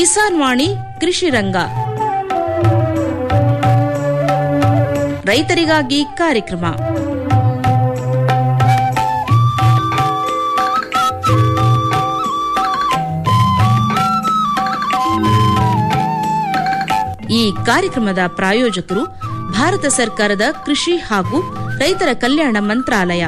ಕಿಸಾನ್ ವಾಣಿ ಕೃಷಿ ರಂಗ ರೈತರಿಗಾಗಿ ಕಾರ್ಯಕ್ರಮ ಈ ಕಾರ್ಯಕ್ರಮದ ಪ್ರಾಯೋಜಕರು ಭಾರತ ಸರ್ಕಾರದ ಕೃಷಿ ಹಾಗೂ ರೈತರ ಕಲ್ಯಾಣ ಮಂತ್ರಾಲಯ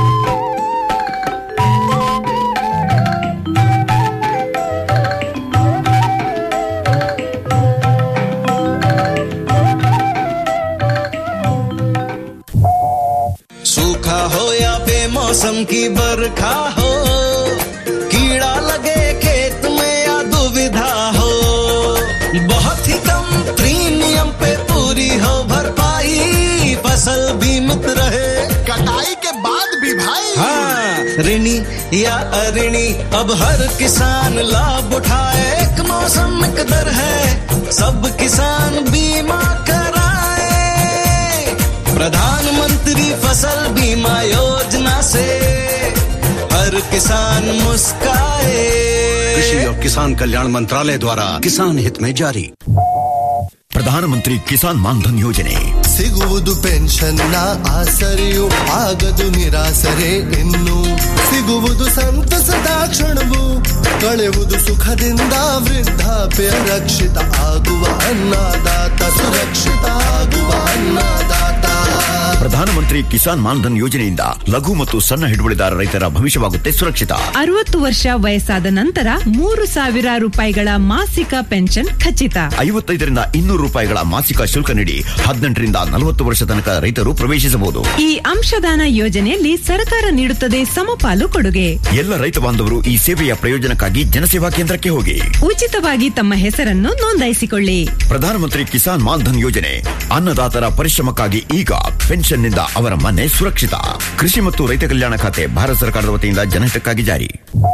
सूखा हो या बेमौसम की बरखा हो कीड़ा लगे खेत में या दुविधा हो बहुत ही कम प्रीमियम पे पूरी हो भरपाई फसल बीमित रहे कटाई के बाद भी भाई हाँ ऋणी या अऋणी अब हर किसान लाभ उठाए एक मौसम एक दर है सब किसान बीमा कराए प्रधानमंत्री फसल बीमा योजना से हर किसान मुस्काए कृषि और किसान कल्याण मंत्रालय द्वारा किसान हित में जारी ಪ್ರಧಾನಮಂತ್ರಿ ಕಿಸಾನ್ ಮಾನ್ಧನ್ ಯೋಜನೆ ಸಿಗುವುದು ಪೆನ್ಷನ್ನ ಆಸರೆಯು ಆಗದು ನಿರಾಸರೆ ಇನ್ನು ಸಿಗುವುದು ಸಂತಸದ ಕ್ಷಣವು ಕಳೆಯುವುದು ಸುಖದಿಂದ ವೃದ್ಧಾಪ್ಯ ರಕ್ಷಿತ ಆಗುವ ಅನ್ನದಾತ ಸುರಕ್ಷಿತ ಆಗುವ ಅನ್ನದಾತ ಪ್ರಧಾನಮಂತ್ರಿ ಕಿಸಾನ್ ಮಾನ್ಧನ್ ಯೋಜನೆಯಿಂದ ಲಘು ಮತ್ತು ಸಣ್ಣ ಹಿಡುವಳಿದಾರ ರೈತರ ಭವಿಷ್ಯವಾಗುತ್ತೆ ಸುರಕ್ಷಿತ ಅರವತ್ತು ವರ್ಷ ವಯಸ್ಸಾದ ನಂತರ ಮೂರು ಸಾವಿರ ರೂಪಾಯಿಗಳ ಮಾಸಿಕ ಪೆನ್ಷನ್ ಖಚಿತ ಐವತ್ತೈದರಿಂದ ಇನ್ನೂರು ರೂಪಾಯಿಗಳ ಮಾಸಿಕ ಶುಲ್ಕ ನೀಡಿ ಹದಿನೆಂಟರಿಂದ ನಲವತ್ತು ವರ್ಷ ತನಕ ರೈತರು ಪ್ರವೇಶಿಸಬಹುದು ಈ ಅಂಶದಾನ ಯೋಜನೆಯಲ್ಲಿ ಸರ್ಕಾರ ನೀಡುತ್ತದೆ ಸಮಪಾಲು ಕೊಡುಗೆ ಎಲ್ಲ ರೈತ ಬಾಂಧವರು ಈ ಸೇವೆಯ ಪ್ರಯೋಜನಕ್ಕಾಗಿ ಜನಸೇವಾ ಕೇಂದ್ರಕ್ಕೆ ಹೋಗಿ ಉಚಿತವಾಗಿ ತಮ್ಮ ಹೆಸರನ್ನು ನೋಂದಾಯಿಸಿಕೊಳ್ಳಿ ಪ್ರಧಾನಮಂತ್ರಿ ಕಿಸಾನ್ ಮಾನ್ಧನ್ ಯೋಜನೆ ಅನ್ನದಾತರ ಪರಿಶ್ರಮಕ್ಕಾಗಿ ಈಗ ಪೆನ್ಷನ್ನಿಂದ ಅವರ ಮನೆ ಸುರಕ್ಷಿತ ಕೃಷಿ ಮತ್ತು ರೈತ ಕಲ್ಯಾಣ ಖಾತೆ ಭಾರತ ಸರ್ಕಾರದ ವತಿಯಿಂದ ಜನಹಿತಕ್ಕಾಗಿ ಜಾರಿ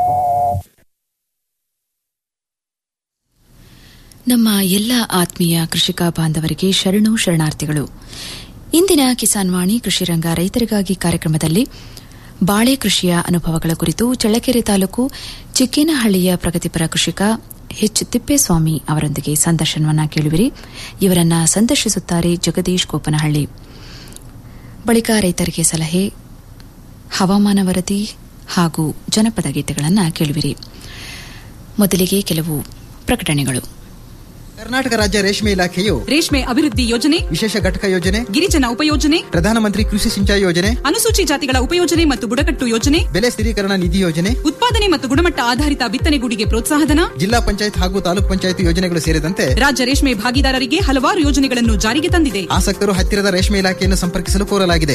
ನಮ್ಮ ಎಲ್ಲ ಆತ್ಮೀಯ ಕೃಷಿಕ ಬಾಂಧವರಿಗೆ ಶರಣು ಶರಣಾರ್ಥಿಗಳು ಇಂದಿನ ಕಿಸಾನ್ ವಾಣಿ ಕೃಷಿ ರಂಗ ರೈತರಿಗಾಗಿ ಕಾರ್ಯಕ್ರಮದಲ್ಲಿ ಬಾಳೆ ಕೃಷಿಯ ಅನುಭವಗಳ ಕುರಿತು ಚಳ್ಳಕೆರೆ ತಾಲೂಕು ಚಿಕ್ಕೇನಹಳ್ಳಿಯ ಪ್ರಗತಿಪರ ಕೃಷಿಕ ಎಚ್ ತಿಪ್ಪೇಸ್ವಾಮಿ ಅವರೊಂದಿಗೆ ಸಂದರ್ಶನವನ್ನ ಕೇಳುವಿರಿ ಇವರನ್ನ ಸಂದರ್ಶಿಸುತ್ತಾರೆ ಜಗದೀಶ್ ಗೋಪನಹಳ್ಳಿ ಬಳಿಕ ರೈತರಿಗೆ ಸಲಹೆ ಹವಾಮಾನ ವರದಿ ಹಾಗೂ ಜನಪದ ಗೀತೆಗಳನ್ನು ಕೇಳುವಿರಿ ಮೊದಲಿಗೆ ಕೆಲವು ಪ್ರಕಟಣೆಗಳು ಕರ್ನಾಟಕ ರಾಜ್ಯ ರೇಷ್ಮೆ ಇಲಾಖೆಯು ರೇಷ್ಮೆ ಅಭಿವೃದ್ಧಿ ಯೋಜನೆ ವಿಶೇಷ ಘಟಕ ಯೋಜನೆ ಗಿರಿಜನ ಉಪಯೋಜನೆ ಪ್ರಧಾನಮಂತ್ರಿ ಕೃಷಿ ಸಿಂಚಾಯಿ ಯೋಜನೆ ಅನುಸೂಚಿ ಜಾತಿಗಳ ಉಪಯೋಜನೆ ಮತ್ತು ಬುಡಕಟ್ಟು ಯೋಜನೆ ಬೆಲೆ ಸ್ಥಿರೀಕರಣ ನಿಧಿ ಯೋಜನೆ ಉತ್ಪಾದನೆ ಮತ್ತು ಗುಣಮಟ್ಟ ಆಧಾರಿತ ಬಿತ್ತನೆಗೂಡಿಗೆ ಪ್ರೋತ್ಸಾಹಧನ ಜಿಲ್ಲಾ ಪಂಚಾಯತ್ ಹಾಗೂ ತಾಲೂಕ್ ಪಂಚಾಯತ್ ಯೋಜನೆಗಳು ಸೇರಿದಂತೆ ರಾಜ್ಯ ರೇಷ್ಮೆ ಭಾಗಿದಾರರಿಗೆ ಹಲವಾರು ಯೋಜನೆಗಳನ್ನು ಜಾರಿಗೆ ತಂದಿದೆ ಆಸಕ್ತರು ಹತ್ತಿರದ ರೇಷ್ಮೆ ಇಲಾಖೆಯನ್ನು ಸಂಪರ್ಕಿಸಲು ಕೋರಲಾಗಿದೆ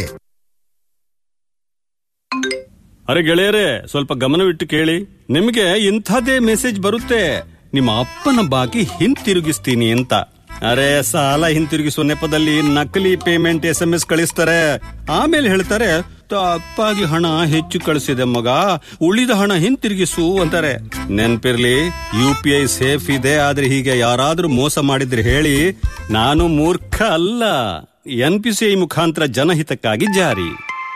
ಅರೆ ಗೆಳೆಯರೇ ಸ್ವಲ್ಪ ಗಮನವಿಟ್ಟು ಕೇಳಿ ನಿಮಗೆ ಇಂಥದೇ ಮೆಸೇಜ್ ಬರುತ್ತೆ ನಿಮ್ಮ ಅಪ್ಪನ ಬಾಕಿ ಹಿಂತಿರುಗಿಸ್ತೀನಿ ಅಂತ ಅರೆ ಸಾಲ ಹಿಂತಿರುಗಿಸುವ ನೆಪದಲ್ಲಿ ನಕಲಿ ಪೇಮೆಂಟ್ ಎಸ್ ಎಂ ಎಸ್ ಕಳಿಸ್ತಾರೆ ಆಮೇಲೆ ಹೇಳ್ತಾರೆ ತಪ್ಪಾಗಿ ಹಣ ಹೆಚ್ಚು ಕಳಿಸಿದೆ ಮಗ ಉಳಿದ ಹಣ ಹಿಂತಿರುಗಿಸು ಅಂತಾರೆ ನೆನ್ಪಿರ್ಲಿ ಯು ಪಿ ಐ ಸೇಫ್ ಇದೆ ಆದ್ರೆ ಹೀಗೆ ಯಾರಾದ್ರೂ ಮೋಸ ಮಾಡಿದ್ರೆ ಹೇಳಿ ನಾನು ಮೂರ್ಖ ಅಲ್ಲ ಎನ್ ಪಿ ಸಿ ಐ ಮುಖಾಂತರ ಜನಹಿತಕ್ಕಾಗಿ ಜಾರಿ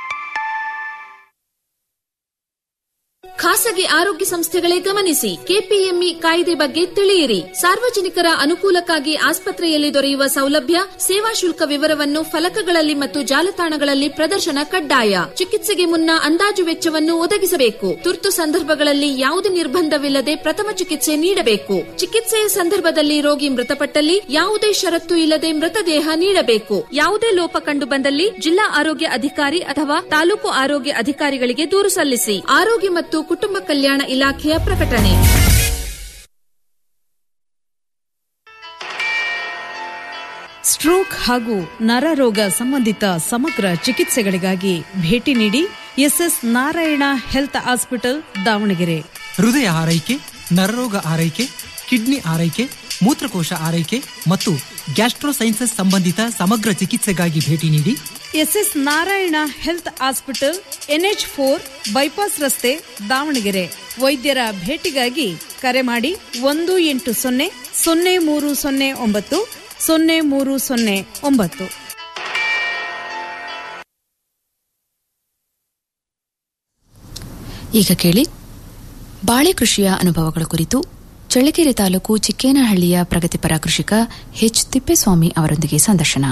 ಖಾಸಗಿ ಆರೋಗ್ಯ ಸಂಸ್ಥೆಗಳೇ ಗಮನಿಸಿ ಕೆಪಿಎಂಇ ಕಾಯ್ದೆ ಬಗ್ಗೆ ತಿಳಿಯಿರಿ ಸಾರ್ವಜನಿಕರ ಅನುಕೂಲಕ್ಕಾಗಿ ಆಸ್ಪತ್ರೆಯಲ್ಲಿ ದೊರೆಯುವ ಸೌಲಭ್ಯ ಸೇವಾ ಶುಲ್ಕ ವಿವರವನ್ನು ಫಲಕಗಳಲ್ಲಿ ಮತ್ತು ಜಾಲತಾಣಗಳಲ್ಲಿ ಪ್ರದರ್ಶನ ಕಡ್ಡಾಯ ಚಿಕಿತ್ಸೆಗೆ ಮುನ್ನ ಅಂದಾಜು ವೆಚ್ಚವನ್ನು ಒದಗಿಸಬೇಕು ತುರ್ತು ಸಂದರ್ಭಗಳಲ್ಲಿ ಯಾವುದೇ ನಿರ್ಬಂಧವಿಲ್ಲದೆ ಪ್ರಥಮ ಚಿಕಿತ್ಸೆ ನೀಡಬೇಕು ಚಿಕಿತ್ಸೆಯ ಸಂದರ್ಭದಲ್ಲಿ ರೋಗಿ ಮೃತಪಟ್ಟಲ್ಲಿ ಯಾವುದೇ ಷರತ್ತು ಇಲ್ಲದೆ ಮೃತದೇಹ ನೀಡಬೇಕು ಯಾವುದೇ ಲೋಪ ಕಂಡು ಬಂದಲ್ಲಿ ಜಿಲ್ಲಾ ಆರೋಗ್ಯ ಅಧಿಕಾರಿ ಅಥವಾ ತಾಲೂಕು ಆರೋಗ್ಯ ಅಧಿಕಾರಿಗಳಿಗೆ ದೂರು ಸಲ್ಲಿಸಿ ಆರೋಗ್ಯ ಮತ್ತು ಕುಟುಂಬ ಕಲ್ಯಾಣ ಇಲಾಖೆಯ ಪ್ರಕಟಣೆ ಸ್ಟ್ರೋಕ್ ಹಾಗೂ ನರರೋಗ ಸಂಬಂಧಿತ ಸಮಗ್ರ ಚಿಕಿತ್ಸೆಗಳಿಗಾಗಿ ಭೇಟಿ ನೀಡಿ SS Narayana health hospital Davangere ಹೃದಯ ಆರೈಕೆ ನರರೋಗ ಆರೈಕೆ ಕಿಡ್ನಿ ಆರೈಕೆ ಮೂತ್ರಕೋಶ ಆರೈಕೆ ಮತ್ತು ಗ್ಯಾಸ್ಟ್ರೋಸೈನ್ಸಸ್ ಸಂಬಂಧಿತ ಸಮಗ್ರ ಚಿಕಿತ್ಸೆಗಾಗಿ ಭೇಟಿ ನೀಡಿ SS Narayana health hospital NH four bypass ರಸ್ತೆ ದಾವಣಗೆರೆ ವೈದ್ಯರ ಭೇಟಿಗಾಗಿ ಕರೆ ಮಾಡಿ ಒಂದು ಎಂಟು ಸೊನ್ನೆ ಸೊನ್ನೆ ಮೂರು ಸೊನ್ನೆ ಒಂಬತ್ತು ಸೊನ್ನೆ ಮೂರು ಸೊನ್ನೆ ಒಂಬತ್ತು ಈಗ ಕೇಳಿ ಬಾಳೆ ಕೃಷಿಯ ಅನುಭವಗಳ ಕುರಿತು ಚಳ್ಳಕೆರೆ ತಾಲೂಕು ಚಿಕ್ಕೇನಹಳ್ಳಿಯ ಪ್ರಗತಿಪರ ಕೃಷಿಕ ಎಚ್ ತಿಪ್ಪೇಸ್ವಾಮಿ ಅವರೊಂದಿಗೆ ಸಂದರ್ಶನ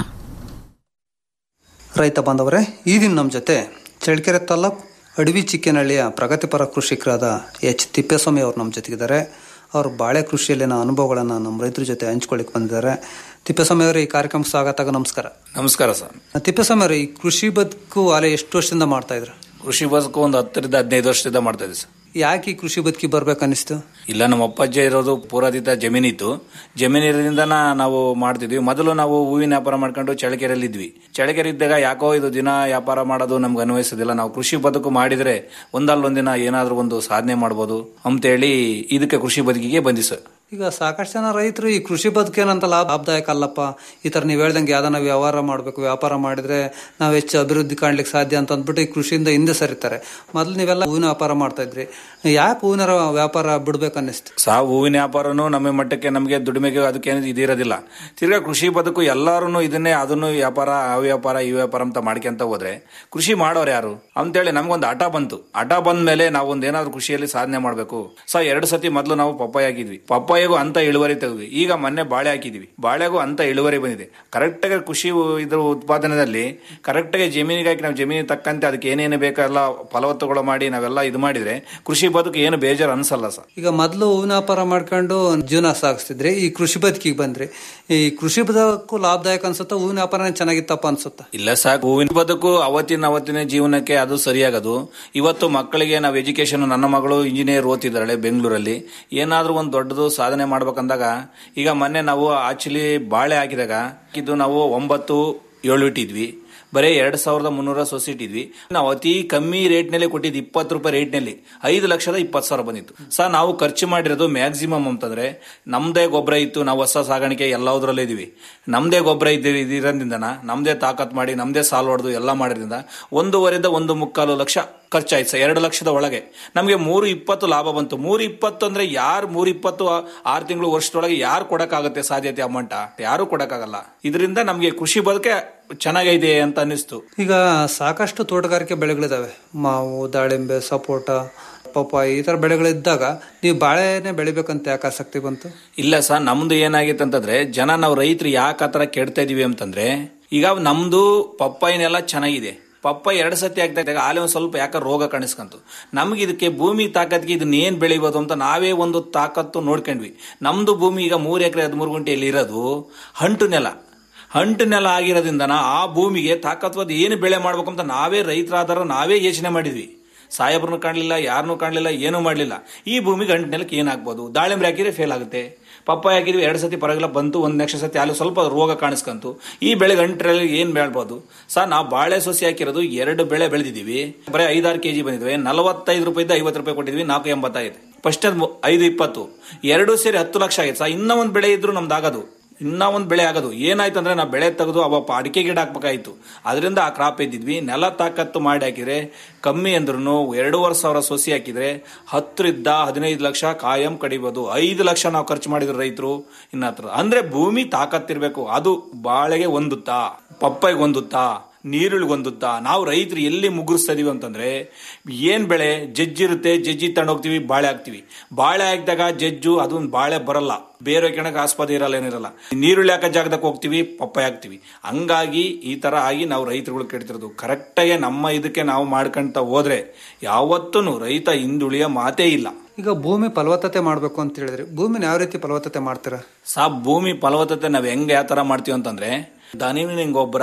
ರೈತ ಬಾಂಧವರೇ ಈ ದಿನ ನಮ್ಮ ಜೊತೆ ಚಳ್ಳಕೆರೆ ತಾಲೂಕು ಅಡವಿ ಚಿಕ್ಕೇನಹಳ್ಳಿಯ ಪ್ರಗತಿಪರ ಕೃಷಿಕರಾದ ಎಚ್ ತಿಪ್ಪೇಸ್ವಾಮಿ ಅವರು ನಮ್ಮ ಜೊತೆಗಿದ್ದಾರೆ ಅವರು ಬಾಳೆ ಕೃಷಿಯಲ್ಲಿನ ಅನುಭವಗಳನ್ನು ನಮ್ಮ ರೈತರ ಜೊತೆ ಹಂಚ್ಕೊಳ್ಳಿಕ್ಕೆ ಬಂದಿದ್ದಾರೆ ತಿಪ್ಪೇಸ್ವಾಮಿ ಅವರು ಈ ಕಾರ್ಯಕ್ರಮ ಸ್ವಾಗತ ನಮಸ್ಕಾರ ನಮಸ್ಕಾರ ಸರ್ ತಿಪ್ಪೇಸ್ವಾಮಿ ಅವರು ಈ ಕೃಷಿ ಬದುಕು ಅಲೆ ಎಷ್ಟು ವರ್ಷದಿಂದ ಮಾಡ್ತಾ ಇದ್ರು ಕೃಷಿ ಬದುಕು ಒಂದು ಹತ್ತರಿಂದ ಹದಿನೈದು ವರ್ಷದಿಂದ ಮಾಡ್ತಾ ಇದ್ದೆ ಸರ್ ಯಾಕೆ ಈ ಕೃಷಿ ಬದುಕಿ ಬರ್ಬೇಕನ್ನಿಸ್ತು ಇಲ್ಲ ನಮ್ಮ ಅಪ್ಪಾಜ್ಜ ಇರೋದು ಪೂರಾದಿತ ಜಮೀನಿತ್ತು ಜಮೀನಿರೋದ್ರಿಂದ ನಾವು ಮಾಡ್ತಿದ್ವಿ ಮೊದಲು ನಾವು ಹೂವಿನ ವ್ಯಾಪಾರ ಮಾಡ್ಕೊಂಡು ಚಳ್ಳಕೆರೆಯಲ್ಲಿ ಇದ್ವಿ ಚಳ್ಳಕೆರೆ ಇದ್ದಾಗ ಯಾಕೋ ಇದು ದಿನ ವ್ಯಾಪಾರ ಮಾಡೋದು ನಮ್ಗೆ ಅನ್ವಯಿಸೋದಿಲ್ಲ ನಾವು ಕೃಷಿ ಬದುಕು ಮಾಡಿದ್ರೆ ಒಂದಲ್ಲೊಂದಿನ ಏನಾದ್ರೂ ಒಂದು ಸಾಧನೆ ಮಾಡ್ಬೋದು ಅಂತೇಳಿ ಇದಕ್ಕೆ ಕೃಷಿ ಬದುಕಿಗೆ ಬಂದಿ ಸರ್ ಈಗ ಸಾಕಷ್ಟು ಜನ ರೈತರು ಈ ಕೃಷಿ ಬದುಕೇನಂತ ಲಾಭ ಲಾಭದಾಯಕ ಅಲ್ಲಪ್ಪ ಈ ತರ ನೀವು ಹೇಳ್ದಂಗೆ ಯಾವ್ದಾನ ವ್ಯವಹಾರ ಮಾಡಬೇಕು ವ್ಯಾಪಾರ ಮಾಡಿದ್ರೆ ನಾವು ಹೆಚ್ಚು ಅಭಿವೃದ್ಧಿ ಕಾಣ್ಲಿಕ್ಕೆ ಸಾಧ್ಯ ಅಂತ ಅಂದ್ಬಿಟ್ಟು ಈ ಕೃಷಿಯಿಂದ ಹಿಂದೆ ಸರಿತಾರೆ ಮೊದಲು ನೀವೆಲ್ಲ ಹೂವಿನ ವ್ಯಾಪಾರ ಮಾಡ್ತಾ ಇದ್ರಿ ಯಾಕೆ ಹೂವಿನ ವ್ಯಾಪಾರ ಬಿಡ್ಬೇಕನ್ನಿಸ್ತು ಸಾ ಹೂವಿನ ವ್ಯಾಪಾರನು ನಮ್ಮ ಮಟ್ಟಕ್ಕೆ ನಮಗೆ ದುಡಿಮೆಗೆ ಅದಕ್ಕೆ ಇದಿರೋದಿಲ್ಲ ತಿರ್ಗಾ ಕೃಷಿ ಬದುಕು ಎಲ್ಲಾರು ಇದನ್ನೇ ಅದನ್ನು ವ್ಯಾಪಾರ ಆ ವ್ಯಾಪಾರ ಈ ವ್ಯಾಪಾರ ಅಂತ ಮಾಡ್ಕೊಂತ ಹೋದ್ರೆ ಕೃಷಿ ಮಾಡೋರು ಯಾರು ಅಂತೇಳಿ ನಮ್ಗೊಂದು ಹಠ ಬಂತು ಹಠ ಬಂದ ಮೇಲೆ ನಾವು ಒಂದ್ ಏನಾದ್ರು ಕೃಷಿಯಲ್ಲಿ ಸಾಧನೆ ಮಾಡ್ಬೇಕು ಸೊ ಎರಡು ಸತಿ ಮೊದಲು ನಾವು ಪಪ್ಪಾಯ ಹಾಕಿದ್ವಿ ಪಪ್ಪಾಯಗೂ ಅಂತ ಇಳುವರಿ ತೆಗೆದ್ವಿ ಈಗ ಮೊನ್ನೆ ಬಾಳೆ ಹಾಕಿದ್ವಿ ಬಾಳೆಗೂ ಅಂತ ಇಳುವರಿ ಬಂದಿದೆ ಕರೆಕ್ಟ್ ಆಗಿ ಕೃಷಿ ಇದ್ರ ಉತ್ಪಾದನೆಯಲ್ಲಿ ಕರೆಕ್ಟ್ ಆಗಿ ಜಮೀನಿಗೆ ಹಾಕಿ ನಾವು ಜಮೀನಿಗೆ ತಕ್ಕಂತೆ ಅದಕ್ಕೆ ಏನೇನು ಬೇಕಲ್ಲ ಫಲವತ್ತುಗಳು ಮಾಡಿ ನಾವೆಲ್ಲ ಇದು ಮಾಡಿದ್ರೆ ಕೃಷಿ ಬದುಕು ಏನು ಬೇಜಾರು ಅನ್ಸಲ್ಲ ಸರ್ ಈಗ ಮೊದಲು ಹೂವಿನ ವ್ಯಾಪಾರ ಮಾಡ್ಕೊಂಡು ಜೀವನ ಸಾಗಿಸ್ತಿದ್ರಿ ಈ ಕೃಷಿ ಬದುಕಿಗೆ ಬಂದ್ರಿ ಈ ಕೃಷಿ ಬದುಕು ಲಾಭದಾಯಕ ಅನ್ಸುತ್ತಾ ಹೂವಿನ ವ್ಯಾಪಾರನೇ ಚೆನ್ನಾಗಿತ್ತಪ್ಪ ಅನ್ಸುತ್ತಾ ಇಲ್ಲ ಸಾಕು ಹೂವಿನ ಬದುಕು ಅವತ್ತಿನ ಅವತ್ತಿನ ಜೀವನಕ್ಕೆ ಅದು ಸರಿಯಾಗದು ಇವತ್ತು ಮಕ್ಕಳಿಗೆ ನಾವು ಎಜುಕೇಶನ್ ನನ್ನ ಮಗಳು ಇಂಜಿನಿಯರ್ ಓದ್ತಿದ್ದಾಳೆ ಬೆಂಗಳೂರಲ್ಲಿ ಏನಾದ್ರೂ ಒಂದು ದೊಡ್ಡದು ಸಾಧನೆ ಮಾಡ್ಬೇಕಂದಾಗ ಈಗ ಮೊನ್ನೆ ನಾವು ಆಕ್ಚುಲಿ ಬಾಳೆ ಹಾಕಿದಾಗ ಇದು ನಾವು ಒಂಬತ್ತು ಏಳು ಇಟ್ಟಿದ್ವಿ ಬರೀ ಎರಡ್ ಸಾವಿರದ ಮುನ್ನೂರ ಸೊಸೈಟಿ ಇದ್ವಿ ನಾವು ಅತಿ ಕಮ್ಮಿ ರೇಟ್ ನಲ್ಲಿ ಕೊಟ್ಟಿದ್ದು ಇಪ್ಪತ್ತು ರೂಪಾಯಿ ರೇಟ್ ನಲ್ಲಿ ಐದು ಲಕ್ಷದ ಇಪ್ಪತ್ತು ಸಾವಿರ ಬಂದಿತ್ತು ಸರ್ ನಾವು ಖರ್ಚು ಮಾಡಿರೋದು ಮ್ಯಾಕ್ಸಿಮಮ್ ಅಂತಂದ್ರೆ ನಮ್ದೇ ಗೊಬ್ಬರ ಇತ್ತು ನಾವು ಹೊಸ ಸಾಗಾಣಿಕೆ ಎಲ್ಲದರಲ್ಲೇ ಇದೀವಿ ನಮ್ದೇ ಗೊಬ್ಬರ ಇದ್ದೀವಿ ಇದಿರೋದ್ರಿಂದ ನಮ್ದೇ ತಾಕತ್ ಮಾಡಿ ನಮ್ದೇ ಸಾಲ ಹೊಡೆದು ಎಲ್ಲ ಮಾಡಿದ್ರಿಂದ ಒಂದೂವರೆಯಿಂದ ಒಂದು ಮುಕ್ಕಾಲು ಲಕ್ಷ ಖರ್ಚಾಯ್ತು ಸರ್ ಎರಡು ಲಕ್ಷದ ಒಳಗೆ ನಮಗೆ ಮೂರು ಇಪ್ಪತ್ತು ಲಾಭ ಬಂತು ಮೂರು ಇಪ್ಪತ್ತು ಅಂದ್ರೆ ಯಾರು ಮೂರು ಇಪ್ಪತ್ತು ಆರು ತಿಂಗಳು ವರ್ಷದೊಳಗೆ ಯಾರು ಕೊಡಕ್ಕಾಗತ್ತೆ ಸಾಧ್ಯತೆ ಅಮೌಂಟ್ ಯಾರು ಕೊಡಕ್ಕಾಗಲ್ಲ ಇದರಿಂದ ನಮಗೆ ಕೃಷಿ ಬದುಕೆ ಚೆನ್ನಾಗೈತೆ ಅಂತ ಅನ್ನಿಸ್ತು ಈಗ ಸಾಕಷ್ಟು ತೋಟಗಾರಿಕೆ ಬೆಳೆಗಳಿದಾವೆ ಮಾವು ದಾಳಿಂಬೆ ಸಪೋಟ ಪಪ್ಪಾಯಿ ಈ ತರ ಬೆಳೆಗಳಿದ್ದಾಗ ನೀವು ಬಾಳೆನೆ ಬೆಳಿಬೇಕಂತ ಯಾಕೆ ಆಸಕ್ತಿ ಬಂತು ಇಲ್ಲ ಸರ್ ನಮ್ದು ಏನಾಗಿತ್ತು ಅಂತಂದ್ರೆ ಜನ ನಾವು ರೈತರು ಯಾಕೆ ಆತರ ಕೆಡ್ತಾ ಇದೀವಿ ಅಂತಂದ್ರೆ ಈಗ ನಮ್ದು ಪಪ್ಪಾಯಿನೆಲ್ಲ ಚೆನ್ನಾಗಿದೆ ಪಪ್ಪ ಎರಡು ಸತಿ ಆಗ್ತಾ ಇದ್ದಾಗ ಆಲೆ ಒಂದು ಸ್ವಲ್ಪ ಯಾಕೆ ರೋಗ ಕಾಣಿಸ್ಕಂತು ನಮ್ಗೆ ಇದಕ್ಕೆ ಭೂಮಿ ತಾಕತ್ಗೆ ಇದನ್ನ ಏನ್ ಬೆಳಿಬೋದು ಅಂತ ನಾವೇ ಒಂದು ತಾಕತ್ತು ನೋಡ್ಕೊಂಡ್ವಿ ನಮ್ದು ಭೂಮಿ ಈಗ ಮೂರು ಎಕರೆ ಹದಿಮೂರು ಗುಂಟೆಯಲ್ಲಿ ಇರೋದು ಹಂಟು ನೆಲ ಹಂಟು ನೆಲ ಆಗಿರೋದ್ರಿಂದ ಆ ಭೂಮಿಗೆ ತಾಕತ್ವಾದ ಏನು ಬೆಳೆ ಮಾಡ್ಬೇಕು ಅಂತ ನಾವೇ ರೈತರಾದಾರ ನಾವೇ ಯೋಚನೆ ಮಾಡಿದ್ವಿ ಸಾಹೇಬ್ರನ್ನು ಕಾಣಲಿಲ್ಲ ಯಾರನ್ನೂ ಕಾಣಲಿಲ್ಲ ಏನೂ ಮಾಡಲಿಲ್ಲ ಈ ಭೂಮಿಗೆ ಅಂಟು ನೆಲಕ್ಕೆ ಏನಾಗ್ಬೋದು ದಾಳಿಂಬೆ ಹಾಕಿದ್ರೆ ಫೇಲ್ ಆಗುತ್ತೆ ಪಪ್ಪಾಯ ಹಾಕಿದ್ವಿ ಎರಡು ಸತಿ ಪರವಾಗಿಲ್ಲ ಬಂತು ಒಂದು ನೆಕ್ಸ್ಟ್ ಸತಿ ಅಲ್ಲಿ ಸ್ವಲ್ಪ ರೋಗ ಕಾಣಿಸ್ಕಂತು ಈ ಬೆಳೆಗೆ ಅಂಟ್ರಲ್ಲಿ ಏನು ಬೆಳ್ಬೋದು ಸರ್ ನಾವು ಬಾಳೆ ಸೊಸಿ ಹಾಕಿರೋದು ಎರಡು ಬೆಳೆ ಬೆಳೆದಿದ್ದೀವಿ ಬರೀ ಐದಾರು ಕೆಜಿ ಬಂದಿದ್ವಿ ನಲವತ್ತೈದು ರೂಪಾಯಿಂದ ಐವತ್ತು ರೂಪಾಯಿ ಕೊಟ್ಟಿದ್ವಿ ನಾಲ್ಕು ಎಂಬತ್ತಾಗಿದೆ ಫಸ್ಟ್ ಐದು ಇಪ್ಪತ್ತು ಎರಡು ಸೇರಿ ಹತ್ತು ಲಕ್ಷ ಆಗಿತ್ತು ಸರ್ ಇನ್ನೂ ಒಂದು ಬೆಳೆ ಇದ್ರು ನಮ್ದು ಆಗೋದು ಇನ್ನ ಒಂದು ಬೆಳೆ ಆಗೋದು ಏನಾಯ್ತು ಅಂದ್ರೆ ನಾವು ಬೆಳೆ ತೆಗೆದು ಅವ ಅಡಿಕೆ ಗಿಡ ಹಾಕ್ಬೇಕಾಯ್ತು ಅದರಿಂದ ಆ ಕ್ರಾಪ್ ಇದ್ದಿದ್ವಿ ನೆಲ ತಾಕತ್ತು ಮಾಡಿ ಹಾಕಿದ್ರೆ ಕಮ್ಮಿ ಅಂದ್ರೂ ಎರಡೂವರೆ ಸಾವಿರ ಸೊಸಿ ಹಾಕಿದ್ರೆ ಹತ್ತರಿಂದ ಹದಿನೈದು ಲಕ್ಷ ಕಾಯಂ ಕಡಿಬೋದು ಐದು ಲಕ್ಷ ನಾವು ಖರ್ಚು ಮಾಡಿದ್ರು ರೈತರು ಇನ್ನ ಅಂದ್ರೆ ಭೂಮಿ ತಾಕತ್ತಿರ್ಬೇಕು ಅದು ಬಾಳೆಗೆ ಹೊಂದುತ್ತಾ ಪಪ್ಪೈಗೆ ಹೊಂದುತ್ತಾ ನೀರುಳಿಗೆ ಹೊಂದುತ್ತಾ ನಾವು ರೈತರು ಎಲ್ಲಿ ಮುಗುರಿಸ್ತಾ ಇದೀವಿ ಅಂತಂದ್ರೆ ಏನ್ ಬೆಳೆ ಜಜ್ಜಿರುತ್ತೆ ಜಜ್ಜಿ ತಗೊಂಡೋಗ್ತೀವಿ ಬಾಳೆ ಹಾಕ್ತಿವಿ ಬಾಳೆ ಹಾಕಿದಾಗ ಜಜ್ಜು ಅದೊಂದು ಬಾಳೆ ಬರಲ್ಲ ಬೇರೆ ಕೆಣಕ ಆಸ್ಪದ ಇರಲ್ಲ ಏನಿರಲ್ಲ ನೀರುಳ್ಳಿ ಹಾಕೋ ಜಾಗದಾಗ ಹೋಗ್ತೀವಿ ಪಪ್ಪಾಯ ಹಾಕ್ತಿವಿ ಹಂಗಾಗಿ ಈ ತರ ಆಗಿ ನಾವು ರೈತರುಗಳು ಕೆಡ್ತಿರೋದು ಕರೆಕ್ಟಾಗಿ ನಮ್ಮ ಇದಕ್ಕೆ ನಾವು ಮಾಡ್ಕೊಂತ ಹೋದ್ರೆ ಯಾವತ್ತೂ ರೈತ ಹಿಂದುಳಿಯ ಮಾತೇ ಇಲ್ಲ ಈಗ ಭೂಮಿ ಫಲವತ್ತತೆ ಮಾಡಬೇಕು ಅಂತ ಹೇಳಿದ್ರಿ ಭೂಮಿನ ಯಾವ ರೀತಿ ಫಲವತ್ತತೆ ಮಾಡ್ತೀರಾ ಸಾ ಭೂಮಿ ಫಲವತ್ತತೆ ನಾವ್ ಹೆಂಗ್ ಯಾವ ತರ ಮಾಡ್ತೀವಿ ಅಂತಂದ್ರೆ ದನಿವಿನ ಗೊಬ್ಬರ